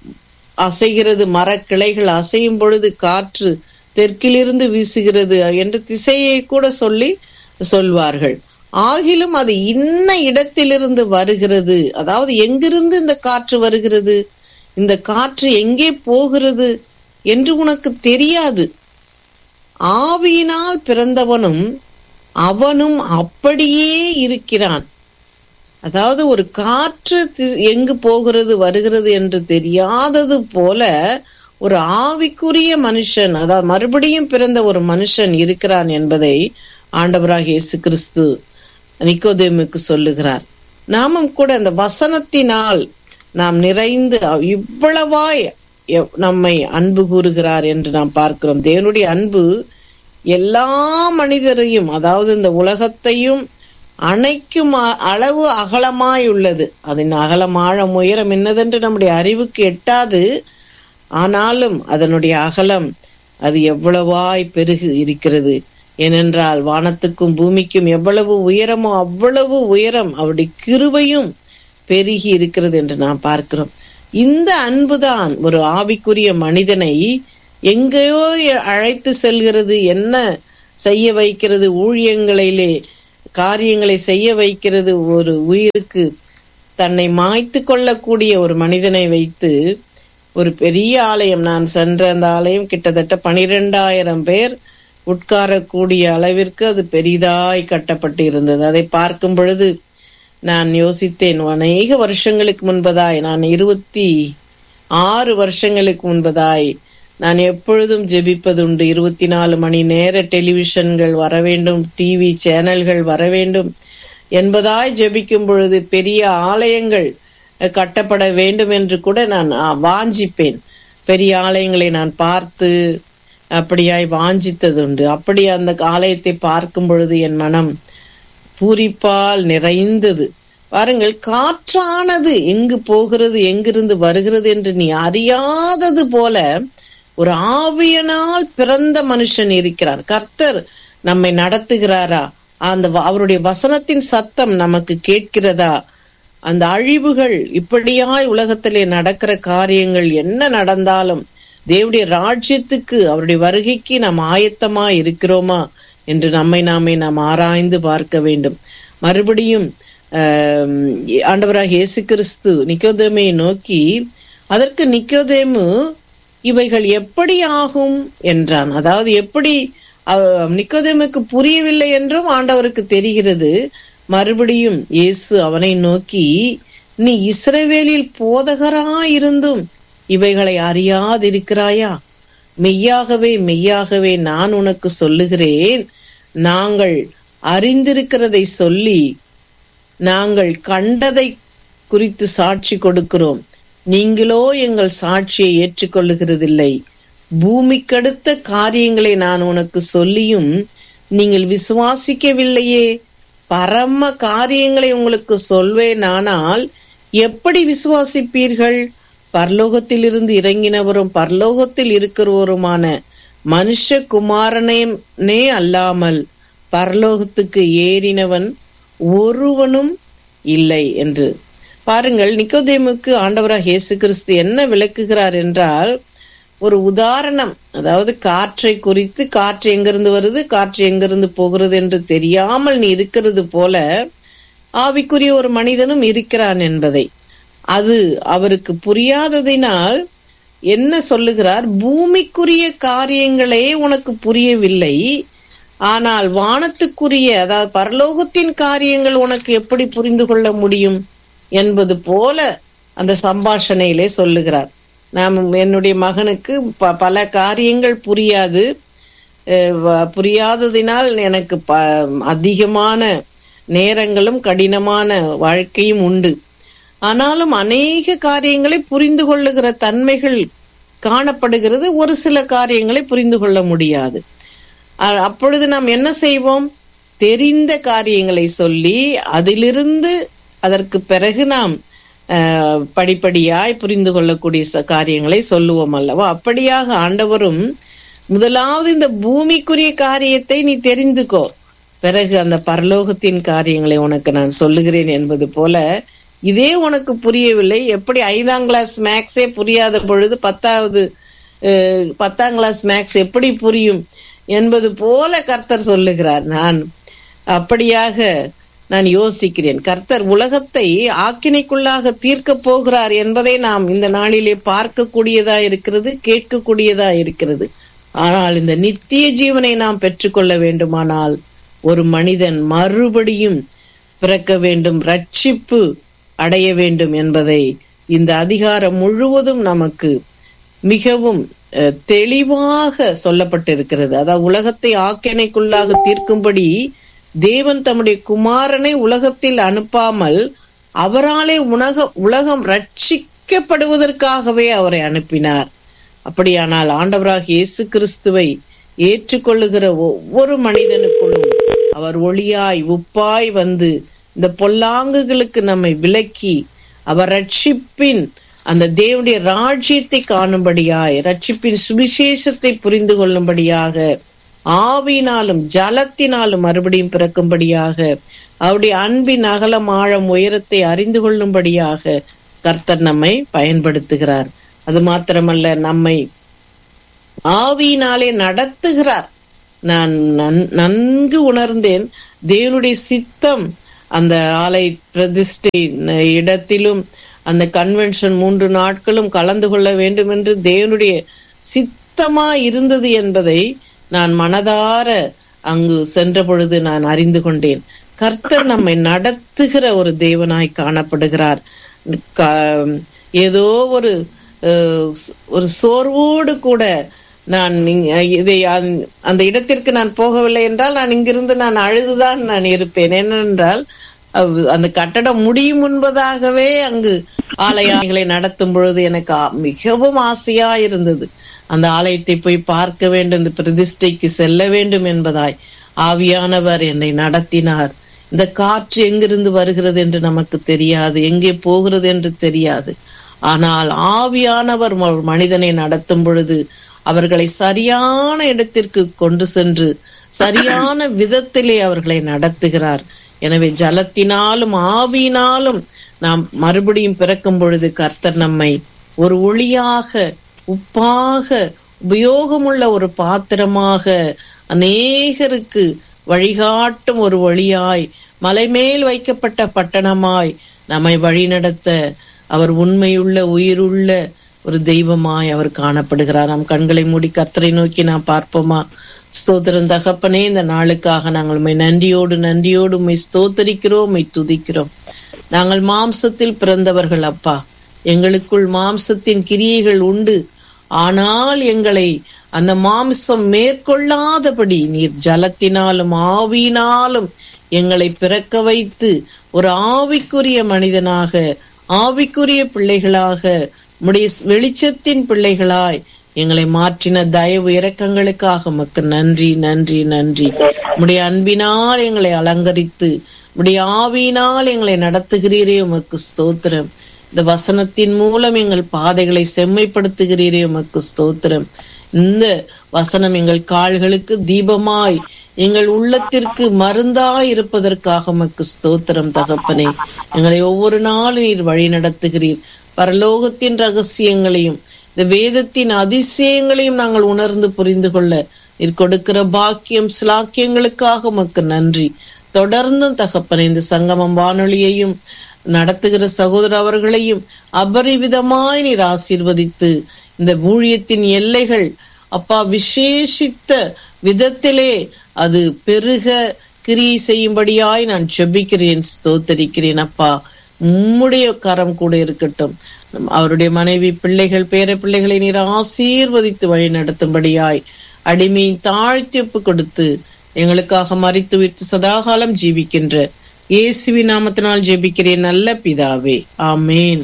அசைகிறது மரக்கிளைகள் அசையும் பொழுது காற்று தெற்கிலிருந்து வீசுகிறது என்று திசையை கூட சொல்லி சொல்வார்கள் ஆகிலும் அது இன்ன இடத்திலிருந்து வருகிறது அதாவது எங்கிருந்து இந்த காற்று வருகிறது இந்த காற்று எங்கே போகிறது என்று உனக்கு தெரியாது ஆவியினால் பிறந்தவனும் அவனும் அப்படியே இருக்கிறான் அதாவது ஒரு காற்று தி- எங்கு போகிறது வருகிறது என்று தெரியாதது போல ஒரு ஆவிக்குரிய மனுஷன் அதாவது மறுபடியும் பிறந்த ஒரு மனுஷன் இருக்கிறான் என்பதை ஆண்டவராக இயேசு கிறிஸ்து நிக்கோதேமுக்கு சொல்லுகிறார் நாமும் கூட அந்த வசனத்தினால் நாம் நிறைந்து இவ்வளவாய் எவ்- நம்மை அன்பு கூறுகிறார் என்று நாம் பார்க்கிறோம் தேவனுடைய அன்பு எல்லா மனிதரையும் அதாவது இந்த உலகத்தையும் அணைக்கும் அ- அளவு அகலமாய் உள்ளது அதன் அகலம் ஆழம் உயரம் என்னதென்று நம்முடைய அறிவுக்கு எட்டாது ஆனாலும் அதனுடைய அகலம் அது எவ்வளவாய் பெருகு இருக்கிறது ஏனென்றால் வானத்துக்கும் பூமிக்கும் எவ்வளவு உயரமோ அவ்வளவு உயரம் அவருடைய கிருபையும் பெருகி இருக்கிறது என்று நாம் பார்க்கிறோம் இந்த அன்புதான் ஒரு ஆவிக்குரிய மனிதனை எங்கேயோ அழைத்து செல்கிறது என்ன செய்ய வைக்கிறது ஊழியங்களிலே காரியங்களை செய்ய வைக்கிறது ஒரு உயிருக்கு தன்னை மாய்த்து கொள்ளக்கூடிய ஒரு மனிதனை வைத்து ஒரு பெரிய ஆலயம் நான் சென்ற அந்த ஆலயம் கிட்டத்தட்ட பனிரெண்டாயிரம் பேர் உட்காரக்கூடிய அளவிற்கு அது பெரிதாய் கட்டப்பட்டு இருந்தது அதை பார்க்கும் பொழுது நான் யோசித்தேன் அநேக வருஷங்களுக்கு முன்பதாய் நான் இருபத்தி ஆறு வருஷங்களுக்கு முன்பதாய் நான் எப்பொழுதும் ஜெபிப்பதுண்டு இருபத்தி நாலு மணி நேர டெலிவிஷன்கள் வர வேண்டும் டிவி சேனல்கள் வர வேண்டும் என்பதாய் ஜெபிக்கும் பொழுது பெரிய ஆலயங்கள் அஹ், கட்டப்பட வேண்டும் என்று கூட நான் ஆ, வாஞ்சிப்பேன் பெரிய ஆலயங்களை நான் பார்த்து அப்படியாய் வாஞ்சித்ததுண்டு அப்படி அந்த ஆலயத்தை பார்க்கும் பொழுது என் மனம் பூரிப்பால் நிறைந்தது பாருங்கள் காற்றானது எங்கு போகிறது எங்கிருந்து வருகிறது என்று நீ அறியாதது போல ஒரு ஆவியனால் பிறந்த மனுஷன் இருக்கிறான் கர்த்தர் நம்மை நடத்துகிறாரா அந்த வ- அவருடைய வசனத்தின் சத்தம் நமக்கு கேட்கிறதா அந்த அழிவுகள் இப்படியாய் உலகத்திலே நடக்கிற காரியங்கள் என்ன நடந்தாலும் தேவனுடைய ராஜ்யத்துக்கு அவருடைய வருகைக்கு நாம் ஆயத்தமா இருக்கிறோமா என்று நம்மை நாமே நாம் ஆராய்ந்து பார்க்க வேண்டும் மறுபடியும் ஆம், ஆண்டவராக இயேசு கிறிஸ்து நிக்கோதேமை நோக்கி அதற்கு நிக்கோதேமு இவைகள் எப்படி ஆகும் என்றான் அதாவது எப்படி அவ- நிக்கோதேமுக்கு புரியவில்லை என்றும் ஆண்டவருக்கு தெரிகிறது மறுபடியும் இயேசு அவனை நோக்கி நீ இஸ்ரவேலில் போதகராயிருந்தும் இவைகளை அறியாதிருக்கிறாயா மெய்யாகவே மெய்யாகவே நான் உனக்கு சொல்லுகிறேன் நாங்கள் அறிந்திருக்கிறதை சொல்லி நாங்கள் கண்டதை குறித்து சாட்சி கொடுக்கிறோம் நீங்களோ எங்கள் சாட்சியை ஏற்றுக்கொள்ளுகிறதில்லை பூமிக்கடுத்த காரியங்களை நான் உனக்கு சொல்லியும் நீங்கள் விசுவாசிக்கவில்லையே பரம காரியங்களை உங்களுக்கு சொல்வேனானால் எப்படி விசுவாசிப்பீர்கள் பரலோகத்திலிருந்து இறங்கினவரும் பரலோகத்தில் இருக்கிறவருமான மனுஷ குமாரனே அல்லாமல் பரலோகத்துக்கு ஏறினவன் ஒருவனும் இல்லை என்று பாருங்கள் நிக்கோதேமுக்கு ஆண்டவராக இயேசு கிறிஸ்து என்ன விளக்குகிறார் என்றால் ஒரு உதாரணம் அதாவது காற்றை குறித்து காற்று எங்கிருந்து வருது காற்று எங்கிருந்து போகிறது என்று தெரியாமல் நீ இருக்கிறது போல ஆவிக்குரிய ஒரு மனிதனும் இருக்கிறான் என்பதை அது அவருக்கு புரியாததினால் என்ன சொல்லுகிறார் பூமிக்குரிய காரியங்களே உனக்கு புரியவில்லை ஆனால் வானத்துக்குரிய அதாவது பரலோகத்தின் காரியங்கள் உனக்கு எப்படி புரிந்து கொள்ள முடியும் என்பது போல அந்த சம்பாஷணையிலே சொல்லுகிறார் நாம் என்னுடைய மகனுக்கு ப- பல காரியங்கள் புரியாது அஹ் வ- புரியாததினால் எனக்கு ப அதிகமான நேரங்களும் கடினமான வாழ்க்கையும் உண்டு ஆனாலும் அநேக காரியங்களை புரிந்து கொள்ளுகிற தன்மைகள் காணப்படுகிறது ஒரு சில காரியங்களை புரிந்து கொள்ள முடியாது அ- அப்பொழுது நாம் என்ன செய்வோம் தெரிந்த காரியங்களை சொல்லி அதிலிருந்து அதற்கு பிறகு நாம் அஹ், படிப்படியாய் புரிந்து கொள்ளக்கூடிய ச- காரியங்களை சொல்லுவோம் அல்லவா அப்படியாக ஆண்டவரும் முதலாவது இந்த பூமிக்குரிய காரியத்தை நீ தெரிந்துக்கோ பிறகு அந்த பரலோகத்தின் காரியங்களை உனக்கு நான் சொல்லுகிறேன் என்பது போல இதே உனக்கு புரியவில்லை எப்படி ஐந்தாம் கிளாஸ் மேக்ஸே புரியாத பொழுது பத்தாவது அஹ், பத்தாம் கிளாஸ் மேக்ஸ் எப்படி புரியும் என்பது போல கர்த்தர் சொல்லுகிறார் நான் அப்படியாக நான் யோசிக்கிறேன் கர்த்தர் உலகத்தை ஆக்கினைக்குள்ளாக தீர்க்க போகிறார் என்பதை நாம் இந்த நாளிலே பார்க்கக்கூடியதா இருக்கிறது கேட்கக்கூடியதா இருக்கிறது ஆனால் இந்த நித்திய ஜீவனை நாம் பெற்றுக்கொள்ள வேண்டுமானால் ஒரு மனிதன் மறுபடியும் பிறக்க வேண்டும் ரட்சிப்பு அடைய வேண்டும் என்பதை இந்த அதிகாரம் முழுவதும் நமக்கு மிகவும் அஹ், தெளிவாக சொல்லப்பட்டிருக்கிறது அதாவது உலகத்தை ஆக்கினைக்குள்ளாக தீர்க்கும்படி தேவன் தம்முடைய குமாரனை உலகத்தில் அனுப்பாமல் அவராலே உலக உலகம் ரட்சிக்கப்படுவதற்காகவே அவரை அனுப்பினார் அப்படியானால் ஆண்டவராக இயேசு கிறிஸ்துவை ஏற்றுக்கொள்ளுகிற ஒவ்வொரு மனிதனுக்குள்ளும் அவர் ஒளியாய் உப்பாய் வந்து இந்த பொல்லாங்குகளுக்கு நம்மை விலக்கி அவர் ரட்சிப்பின் அந்த தேவனுடைய ராஜ்யத்தை காணும்படியாய் ரட்சிப்பின் சுவிசேஷத்தை புரிந்து கொள்ளும்படியாக ஆவியினாலும் ஜலத்தினாலும் மறுபடியும் பிறக்கும்படியாக அவருடைய அன்பின் அகலம் ஆழம் உயரத்தை அறிந்து கொள்ளும்படியாக கர்த்தர் நம்மை பயன்படுத்துகிறார் அது மாத்திரமல்ல நம்மை ஆவியினாலே நடத்துகிறார் நான் நன்- நன்கு உணர்ந்தேன் தேவனுடைய சித்தம் அந்த ஆலை பிரதிஷ்டை ந- இடத்திலும் அந்த கன்வென்ஷன் மூன்று நாட்களும் கலந்து கொள்ள வேண்டும் என்று தேவனுடைய சித்தமா இருந்தது என்பதை நான் மனதார அங்கு சென்ற பொழுது நான் அறிந்து கொண்டேன் கர்த்தர் நம்மை நடத்துகிற ஒரு தேவனாய் காணப்படுகிறார் க- ஏதோ ஒரு அஹ், ஒரு சோர்வோடு கூட நான் இங்க- இதை அந்த- அந்த இடத்திற்கு நான் போகவில்லை என்றால் நான் இங்கிருந்து நான் அழுதுதான் நான் இருப்பேன் ஏனென்றால் அவ்- அந்த கட்டடம் முடியும் முன்பதாகவே அங்கு ஆலயங்களை நடத்தும் பொழுது எனக்கு ஆ- மிகவும் ஆசையா இருந்தது அந்த ஆலயத்தை போய் பார்க்க வேண்டும் இந்த பிரதிஷ்டைக்கு செல்ல வேண்டும் என்பதாய் ஆவியானவர் என்னை நடத்தினார் இந்த காற்று எங்கிருந்து வருகிறது என்று நமக்கு தெரியாது எங்கே போகிறது என்று தெரியாது ஆனால் ஆவியானவர் ஒரு மனிதனை நடத்தும் பொழுது அவர்களை சரியான இடத்திற்கு கொண்டு சென்று சரியான விதத்திலே அவர்களை நடத்துகிறார் எனவே ஜலத்தினாலும் ஆவியினாலும் நாம் மறுபடியும் பிறக்கும் பொழுது கர்த்தர் நம்மை ஒரு ஒளியாக உப்பாக உபயோகமுள்ள ஒரு பாத்திரமாக அநேகருக்கு வழிகாட்டும் ஒரு வழியாய் மலைமேல் வைக்கப்பட்ட பட்டணமாய் நம்மை வழிநடத்த அவர் உண்மையுள்ள உயிருள்ள ஒரு தெய்வமாய் அவர் காணப்படுகிறார் நம் கண்களை மூடி கர்த்தரை நோக்கி நாம் பார்ப்போமா ஸ்தோத்திரம் தகப்பனே இந்த நாளுக்காக நாங்கள் உம்மை நன்றியோடு நன்றியோடு உம்மை ஸ்தோத்தரிக்கிறோம் உம்மை துதிக்கிறோம் நாங்கள் மாம்சத்தில் பிறந்தவர்கள் அப்பா எங்களுக்குள் மாம்சத்தின் கிரியைகள் உண்டு ஆனால் எங்களை அந்த மாம்சம் மேற்கொள்ளாதபடி நீர் ஜலத்தினாலும் ஆவியினாலும் எங்களை பிறக்க வைத்து ஒரு ஆவிக்குரிய மனிதனாக ஆவிக்குரிய பிள்ளைகளாக உம்முடைய வெளிச்சத்தின் பிள்ளைகளாய் எங்களை மாற்றின தயவு இரக்கங்களுக்காக உமக்கு நன்றி நன்றி நன்றி உம்முடைய அன்பினால் எங்களை அலங்கரித்து உம்முடைய ஆவியினால் எங்களை நடத்துகிறீரே உமக்கு ஸ்தோத்திரம் இந்த வசனத்தின் மூலம் எங்கள் பாதைகளை செம்மைப்படுத்துகிறீரே உமக்கு ஸ்தோத்திரம் இந்த வசனம் எங்கள் கால்களுக்கு தீபமாய் எங்கள் உள்ளத்திற்கு மருந்தாய் இருப்பதற்காக உமக்கு ஸ்தோத்திரம் தகப்பனே எங்களை ஒவ்வொரு நாளும் நீர் வழி நடத்துகிறீர் பரலோகத்தின் ரகசியங்களையும் இந்த வேதத்தின் அதிசயங்களையும் நாங்கள் உணர்ந்து புரிந்து கொள்ள நீர் கொடுக்கிற பாக்கியம் சிலாக்கியங்களுக்காக உமக்கு நன்றி தொடர்ந்தும் தகப்பனே இந்த சங்கமம் வானொலியையும் நடத்துகிற சகோதர அவர்களையும் அபரிவிதமாய் நீர் ஆசீர்வதித்து இந்த ஊழியத்தின் எல்லைகள் அப்பா விசேஷித்த விதத்திலே அது பெருக கிரியை செய்யும்படியாய் நான் ஜெபிக்கிறேன் ஸ்தோத்தரிக்கிறேன் அப்பா உம்முடைய கரம் கூட இருக்கட்டும் அவருடைய மனைவி பிள்ளைகள் பேர பிள்ளைகளை நீர் ஆசீர்வதித்து வழி நடத்தும்படியாய் அடிமையின் தாழ்த்தி ஒப்பு கொடுத்து எங்களுக்காக மறித்து விட்டு சதாகாலம் ஜீவிக்கின்ற இயேசுவி நாமத்தினால் ஜெபிக்கிறேன் நல்ல பிதாவே ஆமேன்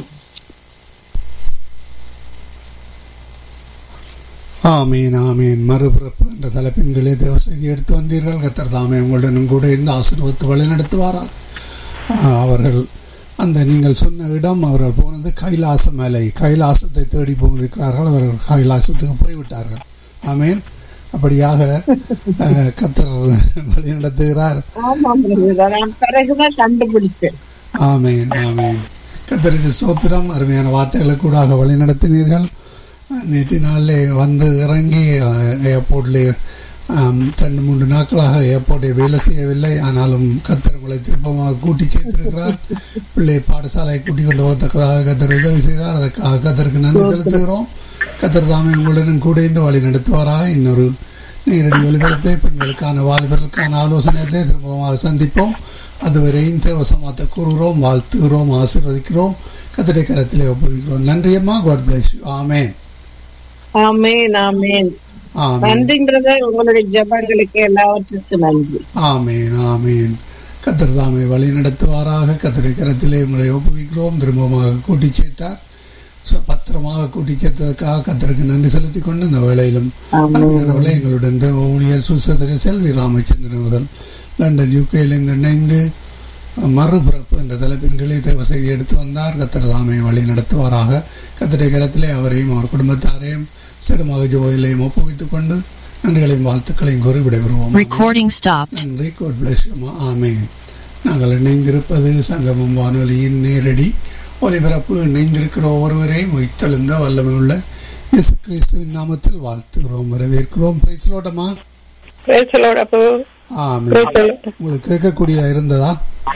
ஆமீன் ஆமீன் மறுபிறப்பு என்ற தலைப்பின்களே தேவ செய்தி எடுத்து வந்தீர்கள் கத்தர் தாமே உங்களுடனும் கூட இந்த ஆசீர்வத்து வழிநடத்துவாரா அவர்கள் அந்த நீங்கள் சொன்ன இடம் அவர்கள் போனது கைலாச மலை கைலாசத்தை தேடி போயிருக்கிறார்கள் அவர்கள் கைலாசத்துக்கு போய்விட்டார்கள் ஆமீன் அப்படியாக அஹ், கத்தர் வழி நடத்துகிறார் ஆமாம் நான் பிறகுதான் கண்டுபிடிச்சேன் ஆமீன் ஆமீன் கத்தருக்கு சோத்திரம் அருமையான வார்த்தைகளை கூடாக வழிநடத்தினீர்கள் நேற்று நாளிலே வந்து இறங்கி ஏர்போர்ட்லே ரெண்டு மூன்று நாட்களாக ஏர்போர்ட்டை வேலை செய்யவில்லை ஆனாலும் கத்தர் உங்களை திருப்பமாக கூட்டி சேர்த்திருக்கிறார் பிள்ளை பாடசாலையை கூட்டிக் கொண்டு போகத்தக்கதாக கத்தர் உதவி செய்தார் அதற்காக கத்தருக்கு நன்றி செலுத்துகிறோம் கத்தர் தாமே உங்களுடன் கூட இந்த வழி நடத்துவாராக இன்னொரு நேரடி ஒலிபரப்பை பெண்களுக்கான வாலிபர்களுக்கான ஆலோசனையிலே திரும்பமாக சந்திப்போம் அதுவரையும் தேவசமாத்த கூறுகிறோம் வாழ்த்துகிறோம் ஆசீர்வதிக்கிறோம் கத்திரை கரத்திலே ஒப்புவிக்கிறோம் நன்றியம்மா காட் பிளஸ் யூ ஆமேன் ஆமேன் ஆமேன் ஆமேன் நன்றின்றத உங்களுடைய ஜபங்களுக்கு எல்லாவற்றுக்கும் நன்றி ஆமேன் ஆமேன் கத்தர் தாமே வழி நடத்துவாராக கத்தரை கரத்திலே உங்களை ஒப்புவிக்கிறோம் திரும்பமாக கூட்டி சேர்த்தார் ச- பத்திரமாக கூட்டி சேர்த்ததற்காக கத்தருக்கு நன்றி செலுத்திக் கொண்டு இந்த வேளையிலும் அருமையானவர்களே எங்களுடன் தேவ ஊழியர் சுசதக செல்வி ராமச்சந்திரன் அவர்கள் லண்டன் யூகேயிலிருந்து இணைந்து மறுபிறப்பு என்ற தலைப்பின் கீழே தேவ செய்தி எடுத்து வந்தார் கத்தர் தாமே வழி நடத்துவாராக கத்தரை கரத்திலே அவரையும் அவர் குடும்பத்தாரையும் சிறுமாக ஜோயிலையும் ஒப்புவித்துக் கொண்டு நன்றிகளையும் வாழ்த்துக்களையும் கூறி விடைபெறுவோம் Recording stopped. நன்றி கோட் பிளஸ் ஆமேன் நாங்கள் இணைந்திருப்பது சங்கமம் வானொலியின் நேரடி ஒலிபரப்பு இணைந்திருக்கிற ஒவ்வொருவரையும் உயிர்த்தெழுந்த வல்லமை உள்ள இயேசு கிறிஸ்துவின் நாமத்தில் வாழ்த்துகிறோம் வரவேற்கிறோம் பிரைஸ்லோட்டமா பிரேசலோட போ ஆமே பிரேசலோட உங்களுக்கு கேட்கக்கூடிய இருந்ததா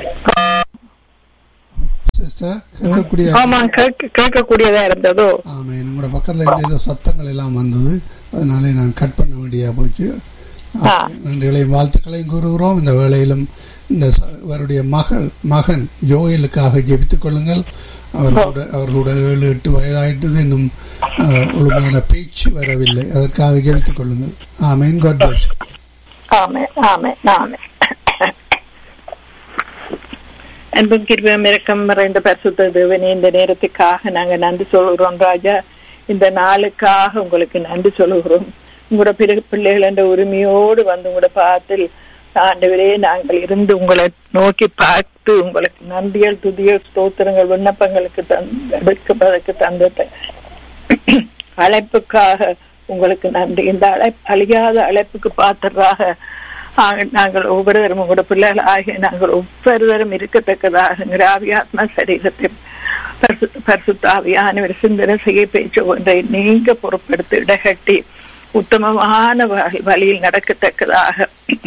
சிஸ்டர் கேட்கக்கூடிய ஆமா கேட்க கேட்கக்கூடியதா இருந்ததோ ஆமே உங்களோட பக்கத்துல இருந்த ஏதோ சத்தங்கள் எல்லாம் வந்தது அதனாலே நான் கட் பண்ண வேண்டியா போச்சு ஆ. நன்றிகளையும் வாழ்த்துக்களையும் கூறுகிறோம் இந்த வேளையிலும் இந்த ச- அவருடைய மகள் மகன் ஜோயலுக்காக ஜெபித்துக் கொள்ளுங்கள் அவர் கூட அவர் கூட ஏழு எட்டு வயதாயிட்டது இன்னும் அஹ், ஒழுங்கான பேச்சு வரவில்லை அதற்காக ஜெபித்துக் கொள்ளுங்கள் ஆமேன் காட் பிளஸ் ஆமே ஆமே ஆமே அன்பும் கிருபையும் இரக்கம் நிறைந்த பரிசுத்த தேவனே இந்த நேரத்துக்காக நாங்க நன்றி சொல்கிறோம் ராஜா இந்த நாளுக்காக உங்களுக்கு நன்றி சொல்கிறோம் உங்களோட பிற பிள்ளைகள் என்ற உரிமையோடு வந்து உங்களோட பாத்தில் ஆண்டவரே நாங்கள் இருந்து உங்களை நோக்கி பார்த்து உங்களுக்கு நன்றிகள் துதிய ஸ்தோத்திரங்கள் விண்ணப்பங்களுக்கு தந்தெடுப்பதற்கு தந்த அழைப்புக்காக உங்களுக்கு நன்றி இந்த அழைப்பு அழியாத அழைப்புக்கு பாத்திரராக ஆக- நாங்கள் ஒவ்வொருவரும் உங்களோட பிள்ளைகள் ஆகிய நாங்கள் ஒவ்வொருவரும் இருக்கத்தக்கதாக எங்கள் ஆவியாத்மா சரீரத்தை பரிசு- பரிசுத்த ஆவியானவர் சிந்தனை செய்ய பேச்சு ஒன்றை நீங்க பொறுப்பெடுத்து இடகட்டி உத்தமமான வழி- வழியில் நடக்கத்தக்கதாக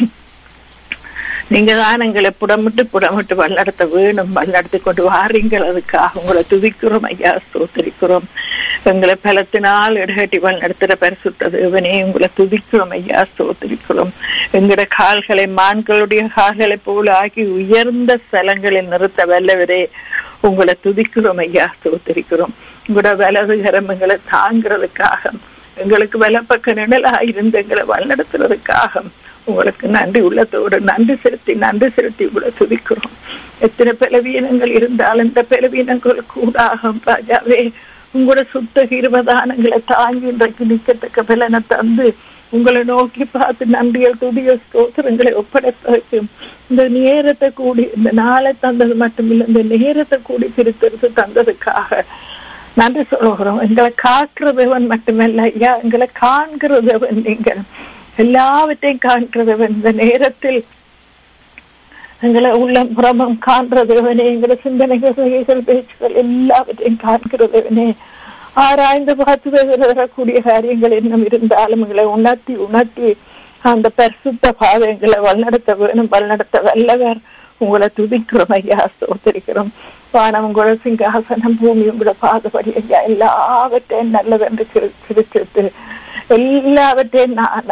நீங்க தான் எங்களை புடமிட்டு புடமிட்டு வழிநடத்த வேணும் வழிநடத்தி கொண்டு வாரீங்கள் அதுக்காக உங்களை துதிக்கிறோம் ஐயா ஸ்தோத்திரிக்கிறோம் எங்களை பலத்தினால் இடகட்டி வழிநடத்துற பரிசுத்த தேவனே உங்களை துதிக்கிறோம் ஐயா ஸ்தோத்திரிக்கிறோம் எங்களோட கால்களை மான்களுடைய கால்களை போல ஆக்கி உயர்ந்த ஸ்தலங்களில் நிறுத்த வல்லவரே உங்களை துதிக்கிறோம் ஐயா ஸ்தோத்திரிக்கிறோம் உங்களோட வலது கரம் எங்களை தாங்கிறதுக்காக எங்களுக்கு வலப்பக்க நிழலா இருந்து எங்களை வழிநடத்துறதுக்காக உங்களுக்கு நன்றி உள்ளத்தோடு நன்றி செலுத்தி நன்றி செலுத்தி உங்களை துதிக்கிறோம் எத்தனை பலவீனங்கள் இருந்தாலும் இந்த பலவீனங்கள் கூடாக ராஜாவே உங்களோட சுத்த இருபதானங்களை தாங்கி இன்றைக்கு நிக்கத்தக்க பலனை தந்து உங்களை நோக்கி பார்த்து நன்றியல் துதிய ஸ்தோத்திரங்களை ஒப்படைப்பதற்கு இந்த நேரத்தை கூடி இந்த நாளை தந்தது மட்டுமில்லை இந்த நேரத்தை கூடி பிரித்தெடுத்து தந்ததுக்காக நன்றி சொல்லுகிறோம் எங்களை காக்கிறதவன் மட்டுமல்ல ஐயா எங்களை காண்கிறதவன் நீங்கள் எல்லாவற்றையும் காண்கிறதவன் இந்த நேரத்தில் எங்களை உள்ள புறமம் காண்றதவனே எங்களை சிந்தனைகள் செய்கைகள் பேச்சுகள் எல்லாவற்றையும் காண்கிறதவனே ஆராய்ந்து பார்த்து வரக்கூடிய காரியங்கள் இன்னும் இருந்தாலும் எங்களை உணர்த்தி உணர்த்தி அந்த பரிசுத்த பாதைகளை வழிநடத்த வேணும் வழிநடத்த வல்லவர் உங்களை துதிக்கிறோம் ஐயா சோதரிக்கிறோம் வானம் உங்களோட சிங்காசனம் பூமி உங்களோட பாதபடி ஐயா எல்லாவற்றையும் நல்லதென்று சிரிச்சிட்டு எல்லாவற்றையும் நான்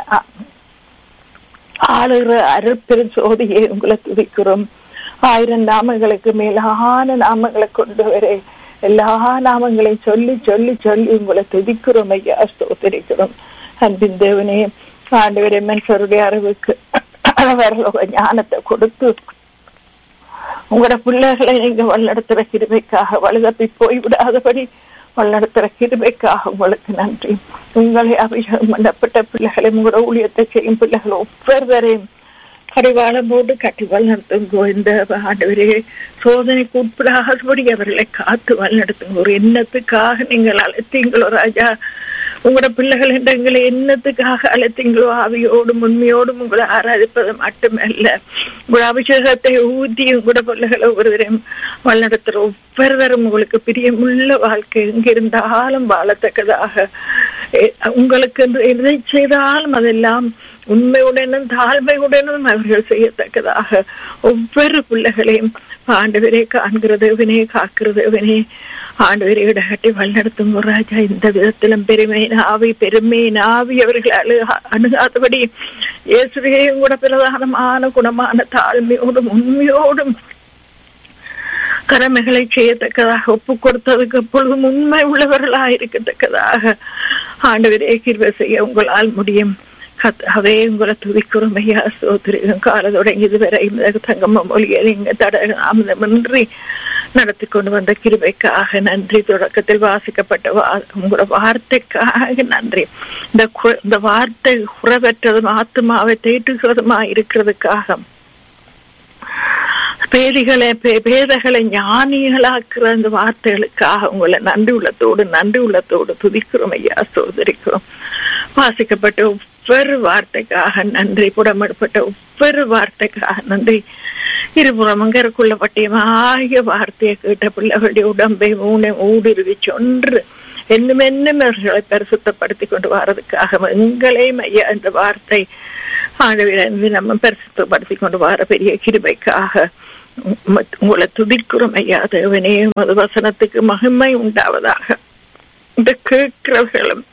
ஆளுகிற அருட்பெரும் சோதியை உங்களை துதிக்கிறோம் ஆயிரம் நாமங்களுக்கு மேலான நாமங்களை கொண்டு வர எல்லா நாமங்களையும் சொல்லி சொல்லி சொல்லி உங்களை துதிக்கிறோம் ஐயா ஸ்தோத்திரிக்கிறோம் அன்பின் தேவனே ஆண்டவரே மனுஷருடைய அறிவுக்கு அளவரலோக ஞானத்தை கொடுத்து உங்களோட பிள்ளைகளை நீங்க வழிநடத்துற கிருபைக்காக வலுதப்பி போய்விடாதபடி வழிநடத்துற கிருபைக்காக உங்களுக்கு நன்றி உங்களை அபிஷேகம் பண்ணப்பட்ட பிள்ளைகளை உங்களோட ஊழியத்தை செய்யும் பிள்ளைகள் ஒவ்வொருவரையும் கடிவாளம் போட்டு கட்டி வழிநடத்துங்க இந்த ஆண்டவரே சோதனைக்கு உட்படாதபடி அவர்களை காத்து வழிநடத்துங்க ஒரு எண்ணத்துக்காக நீங்கள் அழைத்தீங்களோ ராஜா உங்களோட பிள்ளைகள் என்ற எங்களை என்னத்துக்காக அழைத்தீங்களோ ஆவியோடும் உண்மையோடும் உங்களை ஆராதிப்பது மட்டுமல்ல உங்களோட அபிஷேகத்தை ஊற்றி உங்களோட பிள்ளைகளை ஒவ்வொருவரையும் வழிநடத்துற ஒவ்வொருவரும் உங்களுக்கு பிரியமுள்ள வாழ்க்கை எங்கிருந்தாலும் வாழத்தக்கதாக எ- உங்களுக்கு என்று எதை செய்தாலும் அதெல்லாம் உண்மையுடனும் தாழ்மையுடனும் அவர்கள் செய்யத்தக்கதாக ஒவ்வொரு பிள்ளைகளையும் ஆண்டவரே காண்கிறதேவனே காக்கிறதேவனே ஆண்டவரே இடகட்டி வழிநடத்தும் ஒரு ராஜா இந்த விதத்திலும் பெருமையின் ஆவி பெருமையின் ஆவி அவர்கள் அழு அணுகாதபடி இயேசுவையும் கூட பிரதானமான குணமான தாழ்மையோடும் உண்மையோடும் கடமைகளை செய்யத்தக்கதாக ஒப்பு கொடுத்ததுக்கு எப்பொழுதும் உண்மை உள்ளவர்களாக இருக்கத்தக்கதாக ஆண்டவரே கிருபை செய்ய உங்களால் முடியும் கத்தாவே உங்களை துதிக்கிறோம் ஐயா சோதரிகம் கால தொடங்கி இதுவரை இந்த தங்கம்ம மொழியில் இங்க தடமின்றி நடத்தி கொண்டு வந்த கிருபைக்காக நன்றி தொடக்கத்தில் வாசிக்கப்பட்ட வா உங்களோட வார்த்தைக்காக நன்றி இந்த கு- இந்த வார்த்தை குறவற்றதும் ஆத்மாவை தேற்றுகிறதுமா இருக்கிறதுக்காக பேதிகளை பே- பேதைகளை ஞானிகளாக்குற அந்த வார்த்தைகளுக்காக உங்களை நன்றி உள்ளத்தோடு நன்றி உள்ளத்தோடு துதிக்கிறோம் ஐயா சோதரிக்கிறோம் வாசிக்கப்பட்ட ஒவ்வொரு வார்த்தைக்காக நன்றி புடமிடப்பட்ட ஒவ்வொரு வார்த்தைக்காக நன்றி இருபுறம் அங்கருக்குள்ள பட்டியமாகிய வார்த்தையை கேட்ட பிள்ளைகளுடைய உடம்பை மூனை ஊடுருவி சொன்று என்னும் என்னும் அவர்களை பரிசுத்தப்படுத்தி கொண்டு வர்றதுக்காக எங்களையும் ஐயா இந்த வார்த்தை ஆண்டவரை நம்ம பரிசுத்தப்படுத்தி கொண்டு வர பெரிய கிருபைக்காக உம் உங்களை துதிக்கிறோம் ஐயா தேவனே மது வசனத்துக்கு மகிமை உண்டாவதாக இந்த கேட்கிறவர்களும்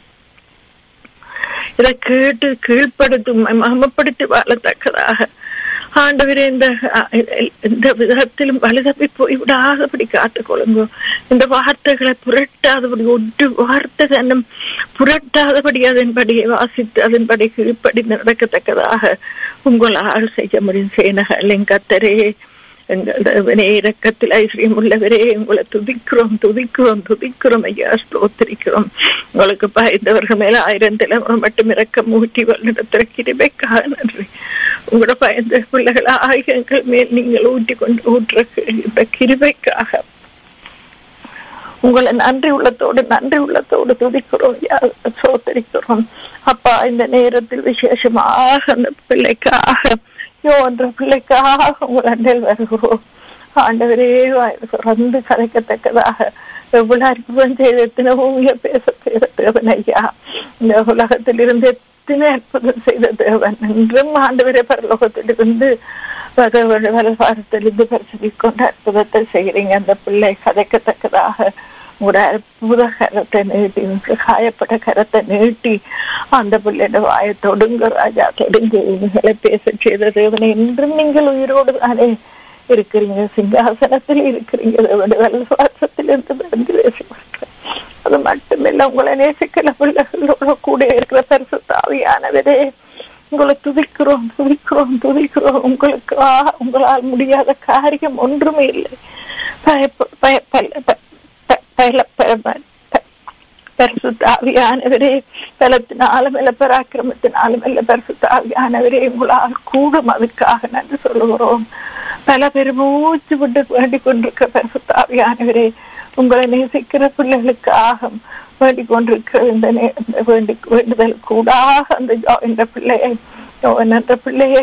இதை கேட்டு கீழ்ப்படுத்தும் மகமப்படுத்தி வாழத்தக்கதாக ஆண்டவரே இந்த அஹ், இந்த விதத்திலும் வலுதப்பி போய் விடாதபடி காத்துக்கொள்ளுங்க இந்த வார்த்தைகளை புரட்டாதபடி ஒன்று வார்த்தை தன்னும் புரட்டாதபடி அதன்படி வாசித்து அதன்படி கீழ்ப்படி நடக்கத்தக்கதாக உங்களால் செய்ய முடியும் சேனகளின் கத்தரே எங்கள் இரக்கத்தில் ஐஸ்வர்யம் உள்ளவரே உங்களை துதிக்கிறோம் துதிக்கிறோம் துதிக்கிறோம் ஐயா ஸ்தோத்திரிக்கிறோம் உங்களுக்கு பயந்தவர்கள் மேல ஆயிரம் தலைமுறை மட்டும் இறக்கம் ஊட்டி வல்லிடத்தில் கிருபைக்காக நன்றி உங்களோட பயந்த பிள்ளைகள் ஆயிரங்கள் மேல் நீங்கள் ஊட்டி கொண்டு ஊற்ற இந்த கிருபைக்காக உங்களை நன்றி உள்ளத்தோடு நன்றி உள்ளத்தோடு துதிக்கிறோம் ஐயா, சோதரிக்கிறோம் அப்பா இந்த நேரத்தில் விசேஷமாக அந்த பிள்ளைக்காக யோ என்ற பிள்ளைக்காக உங்கள் அண்டையில் வருகிறோம் ஆண்டவரே வாய் திறந்து கதைக்கத்தக்கதாக எவ்வளவு அற்புதம் செய்த எத்தனை ஊழிய பேச செய்த தேவன் ஐயா இந்த உலகத்தில் இருந்து எத்தனை அற்புதம் செய்த தேவன் என்றும் ஆண்டவரே பரலோகத்திலிருந்து வலபாரத்திலிருந்து பரிசீலிக் கொண்டு அற்புதத்தை செய்கிறீங்க அந்த பிள்ளை கதைக்கத்தக்கதாக உங்களோட அற்புத கரத்தை நீட்டி உங்க காயப்பட்ட கரத்தை நீட்டி அந்த பிள்ளையோட வாயை தொடுங்க ராஜா தொடுங்க இவங்களை பேச செய்த தேவனை என்றும் நீங்கள் உயிரோடு தானே இருக்கிறீங்க சிங்காசனத்தில் இருக்கிறீங்க தேவனுடைய வலசுவாசத்தில் இருந்து வந்து பேசுவாங்க அது மட்டுமில்ல உங்களை நேசிக்கல பிள்ளைகளோட கூட இருக்கிற பரிசு தாவியானவரே உங்களை துதிக்கிறோம் துதிக்கிறோம் துதிக்கிறோம் உங்களுக்கு ஆ- உங்களால் முடியாத காரியம் ஒன்றுமே இல்லை பயப்ப- பய- பல- ப- ப- பல- ப- ப- பரிசுத்த ஆவியானவரே பலத்தினாலும் இல்ல பராக்கிரமத்தினாலும் இல்ல பரிசுத்த ஆவியானவரே உங்களால் கூடும் அதுக்காக நன்றி சொல்லுகிறோம் பல பேர் மூச்சு விட்டு வேண்டிக் கொண்டிருக்கிற பரிசுத்த ஆவியானவரே உங்களை நேசிக்கிற பிள்ளைகளுக்காக வேண்டிக் கொண்டிருக்கிற இந்த நே- இந்த வேண்டி வேண்டுதல் கூடாக அந்த ஜோ- இந்த பிள்ளையை யோவன் என்ற பிள்ளையை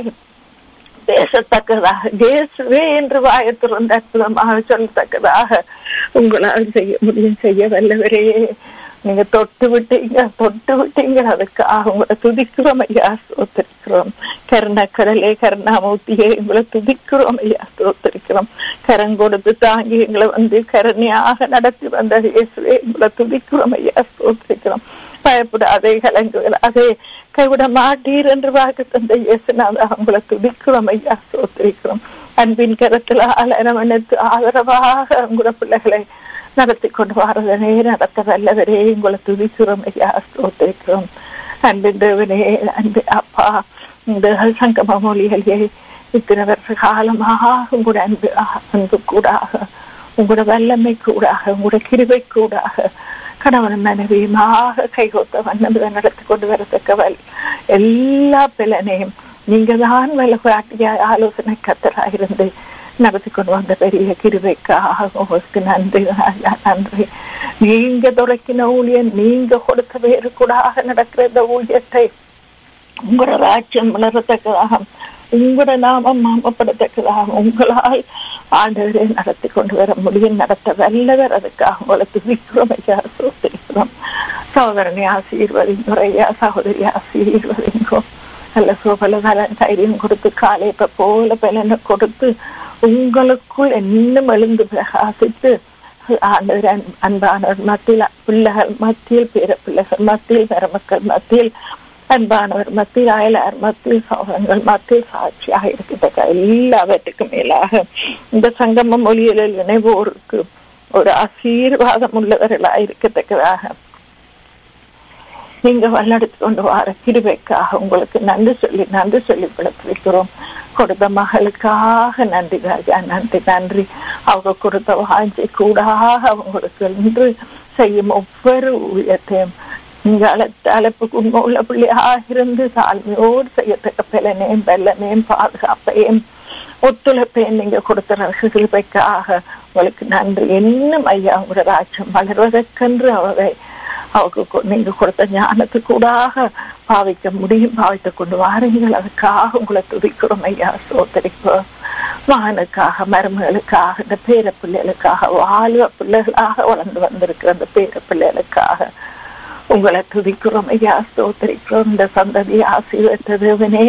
பேசத்தக்கதாக இயேசுவே என்று வாயை திறந்து அற்புதமாக சொல்லத்தக்கதாக உங்களால் செய்ய முடியும் செய்ய வல்லவரே நீங்க தொட்டு விட்டீங்க தொட்டு விட்டீங்க அதுக்காக உங்களை துதிக்கிறோம் ஐயா ஸ்தோத்திரிக்கிறோம் கருணக்கடலே கருணாமூர்த்தியே உங்களை துதிக்கிறோம் ஐயா ஸ்தோத்திரிக்கிறோம் கரம் கொடுத்து தாங்கி எங்களை வந்து கருணையாக நடத்தி வந்த இயேசுவே உங்களை துதிக்கிறோம் ஐயா ஸ்தோத்திரிக்கிறோம் பயப்படாதே கலங்குகளாதே கைவிட மாட்டீர் என்று வாக்கு தந்த இயேசுநாதா உங்களை துதிக்கிறோம் ஐயா ஸ்தோத்திரிக்கிறோம் அன்பின் கரத்தில் ஆலனமனத்து ஆதரவாக உங்களோட பிள்ளைகளை நடத்தி கொண்டு வரதனே நடத்த வல்லவரே உங்களை துதிக்கிறோம் ஐயா ஸ்தோத்திரிக்கிறோம் அன்பின் தேவனே அன்பு அப்பா இந்த சங்கம மொழிகளே இத்தனை வருஷ காலமாக உங்களோட அன்பு அன்பு கூடாக உங்களோட வல்லமை கூடாக உங்களோட கிருபை கூடாக கணவன் மனைவியுமாக கைகோத்த வண்ணம் நடத்தி கொண்டு வரத்தக்கவள் எல்லா பிள்ளனையும் நீங்க தான் வழிகாட்டிய ஆலோசனை கத்தராயிருந்து நடத்தி கொண்டு வந்த பெரிய கிருபைக்காக உங்களுக்கு நன்றி ஐயா, நன்றி நீங்க துறக்கின ஊழியன் நீங்க கொடுத்த வேறு கூடாக நடக்கிற இந்த ஊழியத்தை உங்களோட ராஜ்யம் வளரத்தக்கதாக உங்களோட நாமம் மாமப்படத்தக்கதாக உங்களால் ஆண்டவரை நடத்தி கொண்டு வர முடியும் நடத்த வல்லவர் அதுக்காக உங்களை துதிக்கிறோம் ஐயா சோத்திருக்கிறோம் சகோதரனை ஆசீர்வதிங்கோ ஐயா சகோதரி ஆசீர்வதிங்கோ நல்ல சோபல நலன் தைரியம் கொடுத்து காலைப்ப போல பலனை கொடுத்து உங்களுக்குள் இன்னும் எழுந்து பிரகாசித்து ஆண்டவர் அன்- அன்பானவர் மத்தியில் பிள்ளைகள் மத்தியில் பிற பிள்ளைகள் மத்தியில் பெருமக்கள் மத்தியில் அன்பானவர் மத்தியில் அயலார் மத்தியில் சோகங்கள் மத்தியில் சாட்சியாக இருக்கத்தக்க எல்லாவற்றுக்கும் மேலாக இந்த சங்கம மொழியிலில் இணைவோருக்கு ஒரு ஆசீர்வாதம் உள்ளவர்களாக இருக்கத்தக்கதாக நீங்க வல்லெடுத்து கொண்டு வர கிருபைக்காக உங்களுக்கு நன்றி சொல்லி நன்றி சொல்லி பிடித்திருக்கிறோம் கொடுத்த மகளுக்காக நன்றி ராஜா நன்றி நன்றி அவங்க கொடுத்த வாஞ்சி கூடாக அவங்களுக்கு என்று செய்யும் ஒவ்வொரு ஊழியத்தையும் நீங்க அழைத்த அழைப்புக்கு உண்மை உள்ள பிள்ளையாக இருந்து தாழ்மையோடு செய்யத்தக்க பலனையும் வெள்ளனையும் பாதுகாப்பையும் ஒத்துழைப்பையும் நீங்க கொடுத்த கிருபைக்காக உங்களுக்கு நன்றி இன்னும் ஐயா உங்களோட ராஜ்யம் வளர்வதற்கென்று அவரை அவருக்கு கொ- நீங்க கொடுத்த ஞானத்துக்கூடாக பாவிக்க முடியும் பாவித்து கொண்டு வாருங்கள் அதுக்காக உங்களை துதிக்கிறோம் ஐயா சோதரிப்போம் மகனுக்காக மருமகளுக்காக இந்த பேர பிள்ளைகளுக்காக வாழ்வ பிள்ளைகளாக வளர்ந்து வந்திருக்கிற அந்த பேர பிள்ளைகளுக்காக உங்களை துதிக்கிறோம் ஐயா ஸ்தோத்திரிக்கிறோம் இந்த சந்ததியை ஆசீர்வத்ததுவனே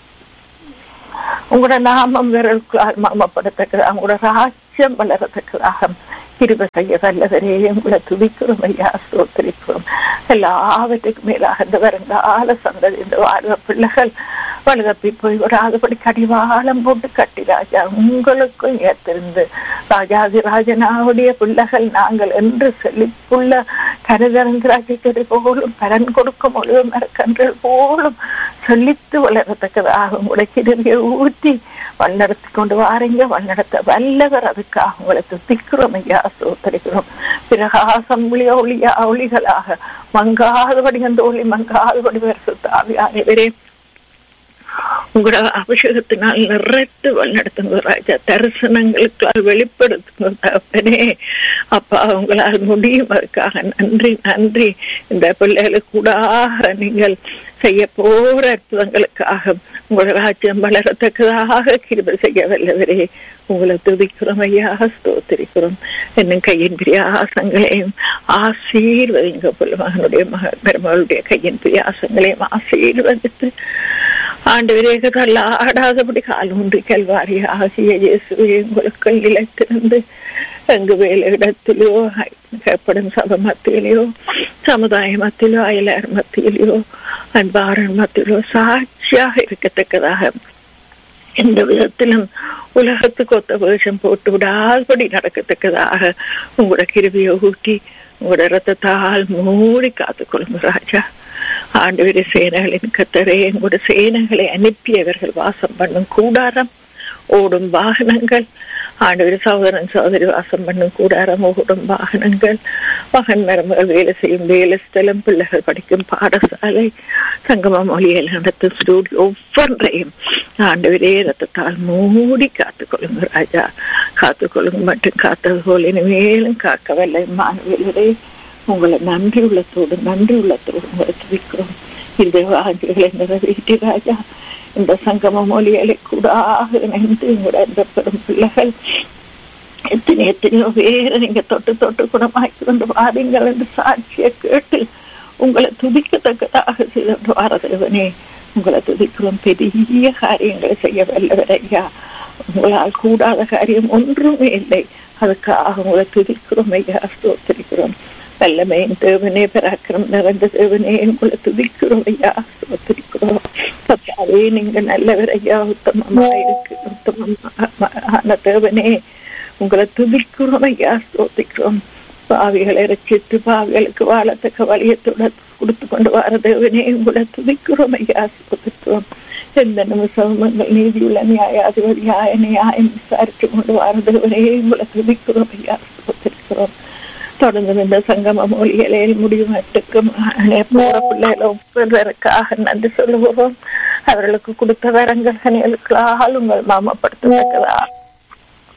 உங்களோட நாமம் விரலுக்குள்ளால் மாமப்படுத்தக்கிறார் உங்களோட ராஜ்யம் வளரத்தக்கதாக கிருப செய்ய வல்லவரே உங்களை துதிக்கிறோம் ஐயா ஸ்தோத்திரிக்கிறோம் எல்லாவற்றுக்கும் மேலாக இந்த வருங்கால சந்ததி இந்த வாழ்வ பிள்ளைகள் வலுதப்பி போய் வராதபடி கடிவாளம் போட்டு கட்டி ராஜா உங்களுக்கும் ஏத்திருந்து ராஜாதி ராஜனாவுடைய பிள்ளைகள் நாங்கள் என்று செழிப்புள்ள கருதரந்திராஜை போலும் பலன் கொடுக்கும் ஒளிவு மரக்கன்றுகள் போலும் செழித்து வளரத்தக்கதாக உங்களுடைய கிருவியை ஊற்றி வழிநடத்தி கொண்டு வாரீங்க வழிநடத்த வல்லவர் அதுக்காக உங்களை துதிக்கிறோம் ஐயா சோத்தரிக்கிறோம் பிரகாசம் ஒளியா ஒளியா ஒளிகளாக மங்காதபடி அந்த ஒளி மங்காதபடி வருஷத்தாவியானவரே உங்களோட அபிஷேகத்தினால் நிறைத்து வழிநடத்துங்க ராஜா தரிசனங்களுக்கால் வெளிப்படுத்துங்க தகப்பனே அப்பா உங்களால் முடியும் அதுக்காக நன்றி நன்றி இந்த பிள்ளைகளுக்கு கூடாக நீங்கள் செய்ய போற அற்புதங்களுக்காக உங்களோட ராஜ்யம் வளரத்தக்கதாக கிருபை செய்ய வல்லவரே உங்களை துதிக்கிறோம் ஐயா ஸ்தோத்திரிக்கிறோம் என்னும் கையின் பிரியாசங்களையும் ஆசீர்வதிங்க புலமகனுடைய மக பெருமகளுடைய கையின் பிரியாசங்களையும் ஆசீர்வதித்து ஆண்டு விரேகத்தால் ஆடாதபடி கால் ஒன்றி கல்வாரி ஆகிய இயேசுவை உங்களுக்கு நிலைத்திருந்து எங்கு வேலை இடத்திலோ கேட்படும் சபை மத்தியிலையோ சமுதாய மத்தியிலோ அயலார் மத்தியிலையோ அன்பாரன் மத்தியிலோ சாட்சியாக இருக்கத்தக்கதாக எந்த விதத்திலும் உலகத்துக்கு ஒத்த வேஷம் போட்டு விடாதபடி நடக்கத்தக்கதாக உங்களோட கிருவியை ஊட்டி உங்களோட ரத்தத்தால் மூடி காத்துக்கொள்ளுங்க ராஜா ஆண்டு சேனைகளின் கத்தரே எங்களோட சேனைகளை அனுப்பியவர்கள் வாசம் பண்ணும் கூடாரம் ஓடும் வாகனங்கள் ஆண்டு சகோதரன் சகோதரி வாசம் பண்ணும் கூடாரம் ஓடும் வாகனங்கள் மகன் மருமகள் வேலை செய்யும் வேலை ஸ்தலம் பிள்ளைகள் படிக்கும் பாடசாலை சங்கம மொழியில் நடத்தும் ஸ்டூடியோ ஒவ்வொன்றையும் ஆண்டவரே ரத்தத்தால் மூடி காத்துக்கொள்ளுங்க ராஜா காத்துக்கொள்ளுங்க மட்டும் காத்தது போல் இனிமேலும் காக்க வல்ல மாணவியரே உங்களை நன்றி உள்ளத்தோடு நன்றி உள்ளத்தோடு உங்களை துதிக்கிறோம் இந்த ஆண்டுகளை நிறைவேற்றி ராஜா இந்த சங்கம மொழிகளை கூடாக இணைந்து உங்களோட இந்த பெரும் பிள்ளைகள் எத்தனை எத்தனையோ பேரை நீங்க தொட்டு தொட்டு குணமாக்கி கொண்டு வாருங்கள் என்று சாட்சியை கேட்டு உங்களை துதிக்கத்தக்கதாக செய்து வாரதேவனே உங்களை துதிக்கிறோம் பெரிய காரியங்களை செய்ய வல்லவர் ஐயா உங்களால் கூடாத காரியம் ஒன்றுமே இல்லை அதுக்காக உங்களை துதிக்கிறோம் ஐயா ஸ்தோத்திரிக்கிறோம் வல்லமையின் தேவனே பராக்கிரம் நிறைந்த தேவனே உங்களை துதிக்கிறோம் ஐயா ஸ்தோத்திரிக்கிறோம் கத்தாவே நீங்க நல்லவர் ஐயா உத்தமமா இருக்கு உத்தமமான தேவனே உங்களை துதிக்கிறோம் ஐயா ஸ்தோத்திக்கிறோம் பாவிகளை ரசித்து பாவிகளுக்கு வாழத்தக்க வழியத்தோட கொடுத்து கொண்டு வர தேவனே உங்களை துதிக்கிறோம் ஐயா ஸ்தோத்திக்கிறோம் எந்த நிமிஷமும் எங்கள் நீதியுள்ள நியாயாதிபதியாய நியாயம் விசாரித்து கொண்டு வர தேவனே உங்களை துதிக்கிறோம் ஐயா ஸ்தோத்திக்கிறோம் தொடர்ந்து இந்த சங்கம மொழிகளில் முடிவுமட்டுக்கும் போற பிள்ளைகளை ஒவ்வொருவருக்காக நன்றி சொல்லுவோம் அவர்களுக்கு கொடுத்த வரங்கள் கனிகளுக்கால் உங்கள் மாமப்படுத்தத்தக்கதா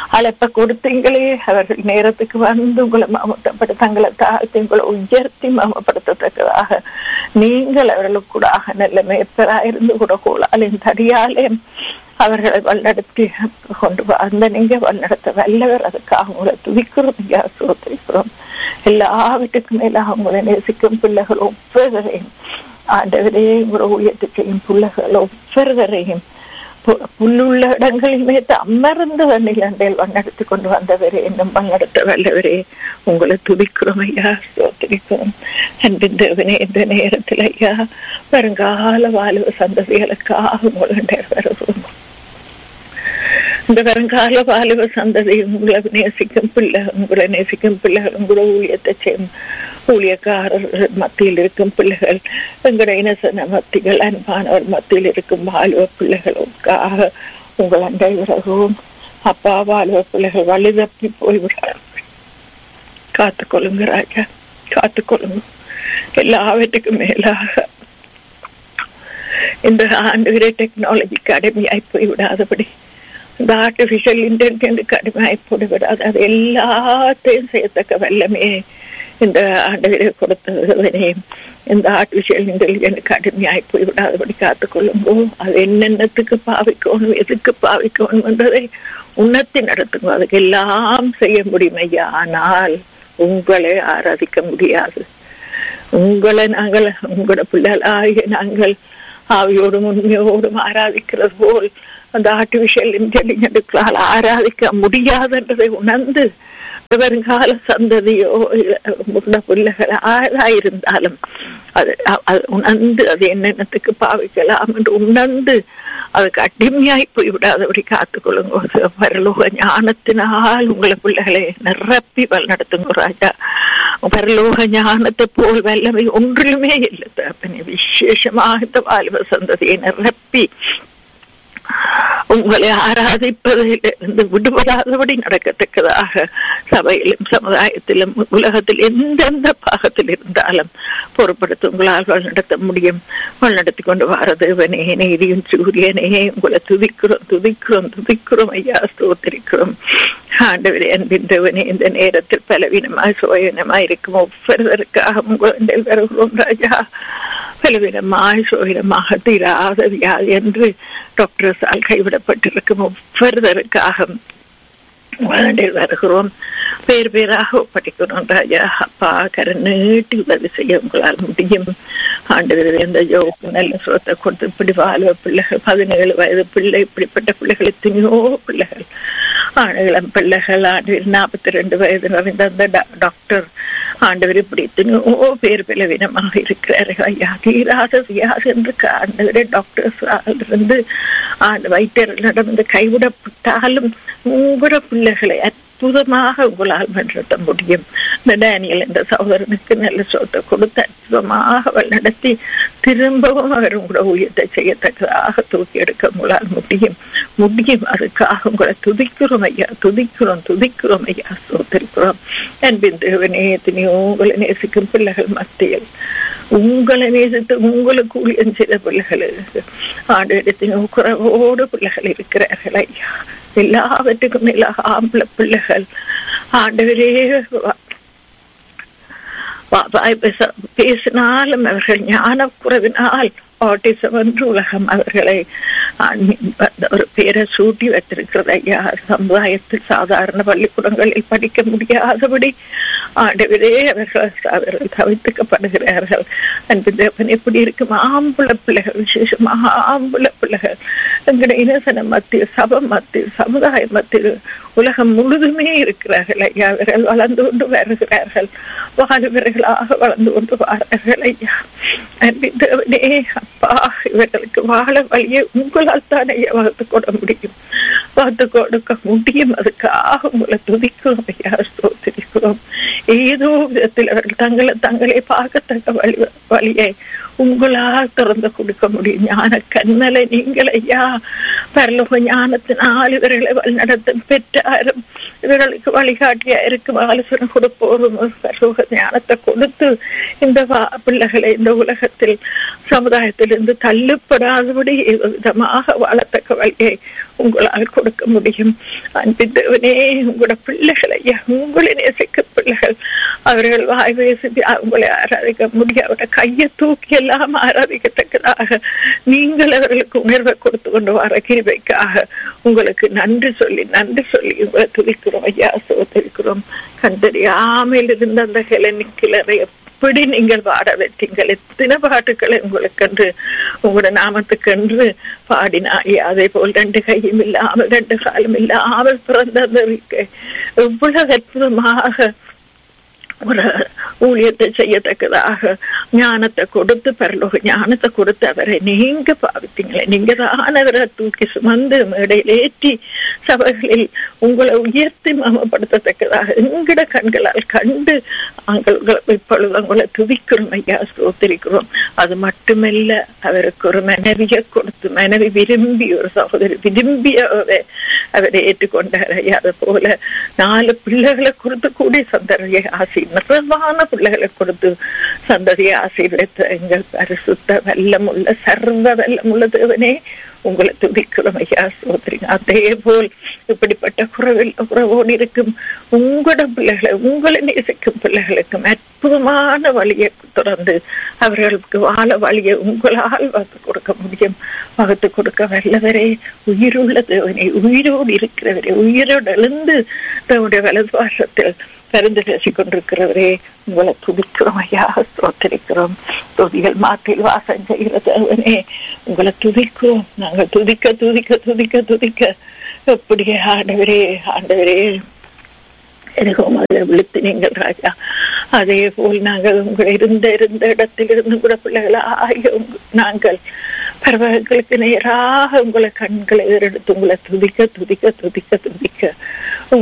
அழைப்ப கொடுத்தீங்களே அவர்கள் நேரத்துக்கு வந்து உங்களை மாமத்தப்பட தங்களை தாழ்த்தி உங்களை உயர்த்தி மாமப்படுத்தத்தக்கதாக நீங்கள் அவர்களுக்கு கூட நல்ல மேற்பராயிருந்து கூட கோளாலின் தடியாலே அவர்களை வல்லடத்தி கொண்டு வந்த நீங்க வல்லடத்த வல்லவர் அதுக்காக உங்களை துதிக்கிறோம் ஐயா சோத்திரிக்கிறோம் எல்லாவற்றுக்கும் மேல அவங்களை நேசிக்கும் பிள்ளைகள் ஒவ்வொருவரையும் ஆண்டவரே உங்களை உயர்த்தி செய்யும் பிள்ளைகள் ஒவ்வொருவரையும் புல்லுள்ள இடங்களில் மேத்து அமர்ந்து வண்ணிலண்டையில் வண்ணெடுத்து கொண்டு வந்தவரே இன்னும் வண்ணெடுத்த வல்லவரே உங்களை துதிக்கிறோம் ஐயா சோத்திரிக்கிறோம் அன்பின் தேவனே இந்த நேரத்தில் ஐயா வருங்கால வாழ்வு சந்ததிகளுக்காக உங்களுடைய வருவோம் இந்த வருங்கால வாலிப சந்ததி உங்களை நேசிக்கும் பிள்ளை உங்களை நேசிக்கும் பிள்ளைகள் உங்களை ஊழியத்தை செய்யும் ஊழியக்காரர்கள் மத்தியில் இருக்கும் பிள்ளைகள் எங்களுடைய இனசன மத்திகள் அன்பானவர் மத்தியில் இருக்கும் வாலிப பிள்ளைகளுக்காக உங்கள் அண்டை விறகும் அப்பா வாலிப பிள்ளைகள் வழி தப்பி போய்விடாது காத்துக்கொள்ளுங்க ராஜா காத்துக்கொள்ளுங்க எல்லாவற்றுக்கும் மேலாக இந்த ஆண்டு டெக்னாலஜிக்கு அடிமையாய் போய்விடாதபடி இந்த ஆர்டிபிஷியல் இன்டெலிஜென்ட் கடுமையாய் போய்விடாது அது எல்லாத்தையும் செய்யத்தக்க வல்லமே இந்த ஆண்டவரை கொடுத்தவனே இந்த ஆர்டிபிஷியல் இன்டெலிஜென்ட் கடுமையாய் போய்விடாதபடி காத்துக்கொள்ளுங்கோ அது என்னென்னத்துக்கு பாவிக்கணும் எதுக்கு பாவிக்கணும் என்றதை உணர்த்தி நடத்துங்க அதுக்கு எல்லாம் செய்ய முடியும் ஐயா ஆனால் உங்களை ஆராதிக்க முடியாது உங்களை நாங்கள் உங்களோட பிள்ளைகளாகிய நாங்கள் ஆவியோடும் உண்மையோடும் ஆராதிக்கிறது போல் அந்த ஆர்டிபிஷியல் இன்டெலிஜென்ட்டுகளால் ஆராதிக்க முடியாதுன்றதை உணர்ந்து வருங்கால சந்ததியோ முன்ன பிள்ளைகள் ஆளாயிருந்தாலும் அது அது உணர்ந்து அது என்னென்னத்துக்கு பாவிக்கலாம் என்று உணர்ந்து அதுக்கு அடிமையாய் போய்விடாதபடி காத்துக்கொள்ளுங்க பரலோக ஞானத்தினால் உங்களை பிள்ளைகளை நிரப்பி வழிநடத்துங்க ராஜா பரலோக ஞானத்தை போல் வல்லமை ஒன்றிலுமே இல்லை தப்பனே விசேஷமாக இந்த வாலிப சந்ததியை நிரப்பி உங்களை ஆராதிப்பதிலிருந்து விடுபடாதபடி நடக்கத்தக்கதாக சபையிலும் சமுதாயத்திலும் உலகத்தில் எந்தெந்த பாகத்தில் இருந்தாலும் பொறுப்படுத்த உங்களால் வழிநடத்த முடியும் வழிநடத்தி கொண்டு வர தேவனே நீதியும் சூரியனே உங்களை துதிக்கிறோம் துதிக்கிறோம் துதிக்கிறோம் ஐயா ஸ்தோத்திரிக்கிறோம் ஆண்டவரே அன்பின் தேவனே இந்த நேரத்தில் பலவீனமாய் சுயனமாய் இருக்கும் ஒவ்வொருவருக்காக உங்கள் வருகிறோம் ராஜா பலவீனமாய் சுயனமாக தீராத வியாதி என்று டாக்டர்ஸால் கைவிடப்பட்டிருக்கும் ஒவ்வொருவருக்காக வருகிறோம் பேர் பேராக படிக்கணும் ராஜா அப்பா கரை நீட்டி உதவி செய்ய உங்களால் முடியும் ஆண்டு இந்த யோகு நல்ல சுரத்தை கொடுத்து இப்படி வாழ்வ பிள்ளைகள் பதினேழு வயது பிள்ளை இப்படிப்பட்ட பிள்ளைகள் எத்தனையோ பிள்ளைகள் ஆணுகளம் பிள்ளைகள் ஆண்டு நாற்பத்தி ரெண்டு வயது நிறைந்த அந்த டாக்டர் ஆண்டவர் இப்படி எத்தனையோ பேர் பலவீனமாக இருக்கிறார்கள் ஐயா தீராத வியாது என்று ஆண்டவரே டாக்டர்ஸ் இருந்து ஆண்டு வைத்தியர்களிடம் இருந்து கைவிடப்பட்டாலும் உங்களோட பிள்ளைகளை அற்புதமாக உங்களால் நடத்த முடியும் இந்த டேனியல் என்ற சகோதரனுக்கு நல்ல சொத்தை கொடுத்து அற்புதமாக நடத்தி திரும்பவும் அவர் உங்களோட உயர்த்தை செய்யத்தக்கதாக தூக்கி எடுக்க உங்களால் முடியும் முடியும் அதுக்காக உங்களை துதிக்கிறோம் ஐயா துதிக்கிறோம் துதிக்கிறோம் ஐயா சோத்திருக்கிறோம் அன்பின் தேவனே எத்தனையோ உங்களை நேசிக்கும் பிள்ளைகள் மத்தியில் உங்களை நேசித்து உங்களுக்கு ஊழியம் செய்த பிள்ளைகள் ஆண்டு இடத்தினோ குறைவோடு பிள்ளைகள் இருக்கிறார்கள் ஐயா எல்லாவற்றுக்கும் மேல ஆம்பளை பிள்ளைகள் ஆண்டவரே பேசினாலும் அவர்கள் ஞான குறைவினால் ஆட்டிசம் என்று உலகம் அவர்களை ஒரு பேரை சூட்டி வைத்திருக்கிறது ஐயா சமுதாயத்தில் சாதாரண பள்ளிக்கூடங்களில் படிக்க முடியாதபடி ஆண்டவரே அவர்கள் அவர்கள் தவிர்த்துக்கப்படுகிறார்கள் அன்பு தேவன் எப்படி இருக்கும் ஆம்புல பிள்ளைகள் விசேஷமாக ஆம்புல பிள்ளைகள் எங்களுடைய இனசன மத்திய சபை மத்திய சமுதாய மத்தியில் உலகம் முழுதுமே இருக்கிறார்கள் ஐயா அவர்கள் வளர்ந்து கொண்டு வருகிறார்கள் வாலிபர்களாக வளர்ந்து கொண்டு வாரார்கள் ஐயா அன்பின் தேவனே அப்பா இவர்களுக்கு வாழ வழியை உங்களால் தான் ஐயா வளர்த்து கொட முடியும் பார்த்து கொடுக்க முடியும் அதுக்காக உங்களை துதிக்கிறோம் ஐயா ஸ்தோத்திரிக்கிறோம் ஏதோ விதத்தில் அவர்கள் தங்களை தங்களை பார்க்கத்தக்க வழி வழியை உங்களால் திறந்து கொடுக்க முடியும் ஞான கண்ணலை நீங்கள் ஐயா பரலோக ஞானத்தினால் இவர்களை வழிநடத்தும் பெற்றாரும் இவர்களுக்கு வழிகாட்டியா இருக்கும் ஆலோசனை கொடுப்போரும் பரலோக ஞானத்தை கொடுத்து இந்த வா- பிள்ளைகளை இந்த உலகத்தில் சமுதாயத்திலிருந்து தள்ளுப்படாதபடி விதமாக வாழத்தக்க வழியை உங்களால் கொடுக்க முடியும் அன்பின் தேவனே உங்களோட பிள்ளைகளை உங்களை நேசிக்க பிள்ளைகள் அவர்கள் வாய் பேசி உங்களை ஆராதிக்க முடியும் அவருடைய கையை தூக்கி எல்லாம் ஆராதிக்கத்தக்கதாக நீங்கள் அவர்களுக்கு உணர்வை கொடுத்து கொண்டு வர கிருபைக்காக உங்களுக்கு நன்றி சொல்லி நன்றி சொல்லி உங்களை துதிக்கிறோம் ஐயா சோதரிக்கிறோம் கண்டறியாமல் இருந்த அந்த கிளை எப்படி நீங்கள் பாட வைத்தீங்கள் எத்தனை பாட்டுகளை உங்களுக்கென்று உங்களோட நாமத்துக்கென்று பாடினாய் அதே போல் ரெண்டு கையும் இல்லாமல் ரெண்டு காலும் இல்லாமல் பிறந்த அந்த இருக்கை எவ்வளவு அற்புதமாக ஒரு ஊழியத்தை செய்யத்தக்கதாக ஞானத்தை கொடுத்து பரலோக ஞானத்தை கொடுத்து அவரை நீங்க பாவித்தீங்களே நீங்க தான் அவரை தூக்கி சுமந்து மேடையில் ஏற்றி சபைகளில் உங்களை உயர்த்தி மமப்படுத்தத்தக்கதாக எங்கட கண்களால் கண்டு நாங்கள் உங்களை இப்பொழுது உங்களை துதிக்கிறோம் ஐயா ஸ்தோத்திரிக்கிறோம் அது மட்டுமல்ல அவருக்கு ஒரு மனைவியை கொடுத்து மனைவி விரும்பி ஒரு சகோதரி விரும்பி அவரை அவரை ஏற்றுக்கொண்டார் ஐயா அது போல நாலு பிள்ளைகளை கொடுத்து கூடி சந்ததியை ஆசி நிறைவான பிள்ளைகளை கொடுத்து சந்ததியை ஆசீர்வதித்த எங்கள் பரிசுத்த வெள்ளமுள்ள சர்வ வெள்ளமுள்ள தேவனே உங்களை துதிக்கிறோம் ஐயா சோதரிங்க அதே போல் இப்படிப்பட்ட குறவில் குறவோடு இருக்கும் உங்களோட பிள்ளைகளை உங்களை நேசிக்கும் பிள்ளைகளுக்கும் அற்புதமான வழியை தொடர்ந்து அவர்களுக்கு வாழ வழியை உங்களால் வகுத்து கொடுக்க முடியும் வகுத்து கொடுக்க வல்லவரே உயிருள்ள தேவனை உயிரோடு இருக்கிறவரே உயிரோடு எழுந்து தன்னுடைய வலது பாசத்தில் பரிந்து பேசிக் கொண்டிருக்கிறவரே உங்களை துதிக்கிறோம் ஐயா ஸ்தோத்திரிக்கிறோம் துதிகள் மாற்றில் வாசம் செய்கிற தேவனே உங்களை துதிக்கிறோம் நாங்கள் துதிக்க துதிக்க துதிக்க துதிக்க எப்படியே ஆண்டவரே ஆண்டவரே எனக்கும் அதில் விழுத்து நீங்கள் ராஜா அதே போல் நாங்கள் உங்களை இருந்த இருந்த இடத்திலிருந்து கூட பிள்ளைகளை ஆகிய நாங்கள் பறவைகளுக்கு நேராக உங்களை கண்களை எடுத்து உங்களை துதிக்க துதிக்க துதிக்க துதிக்க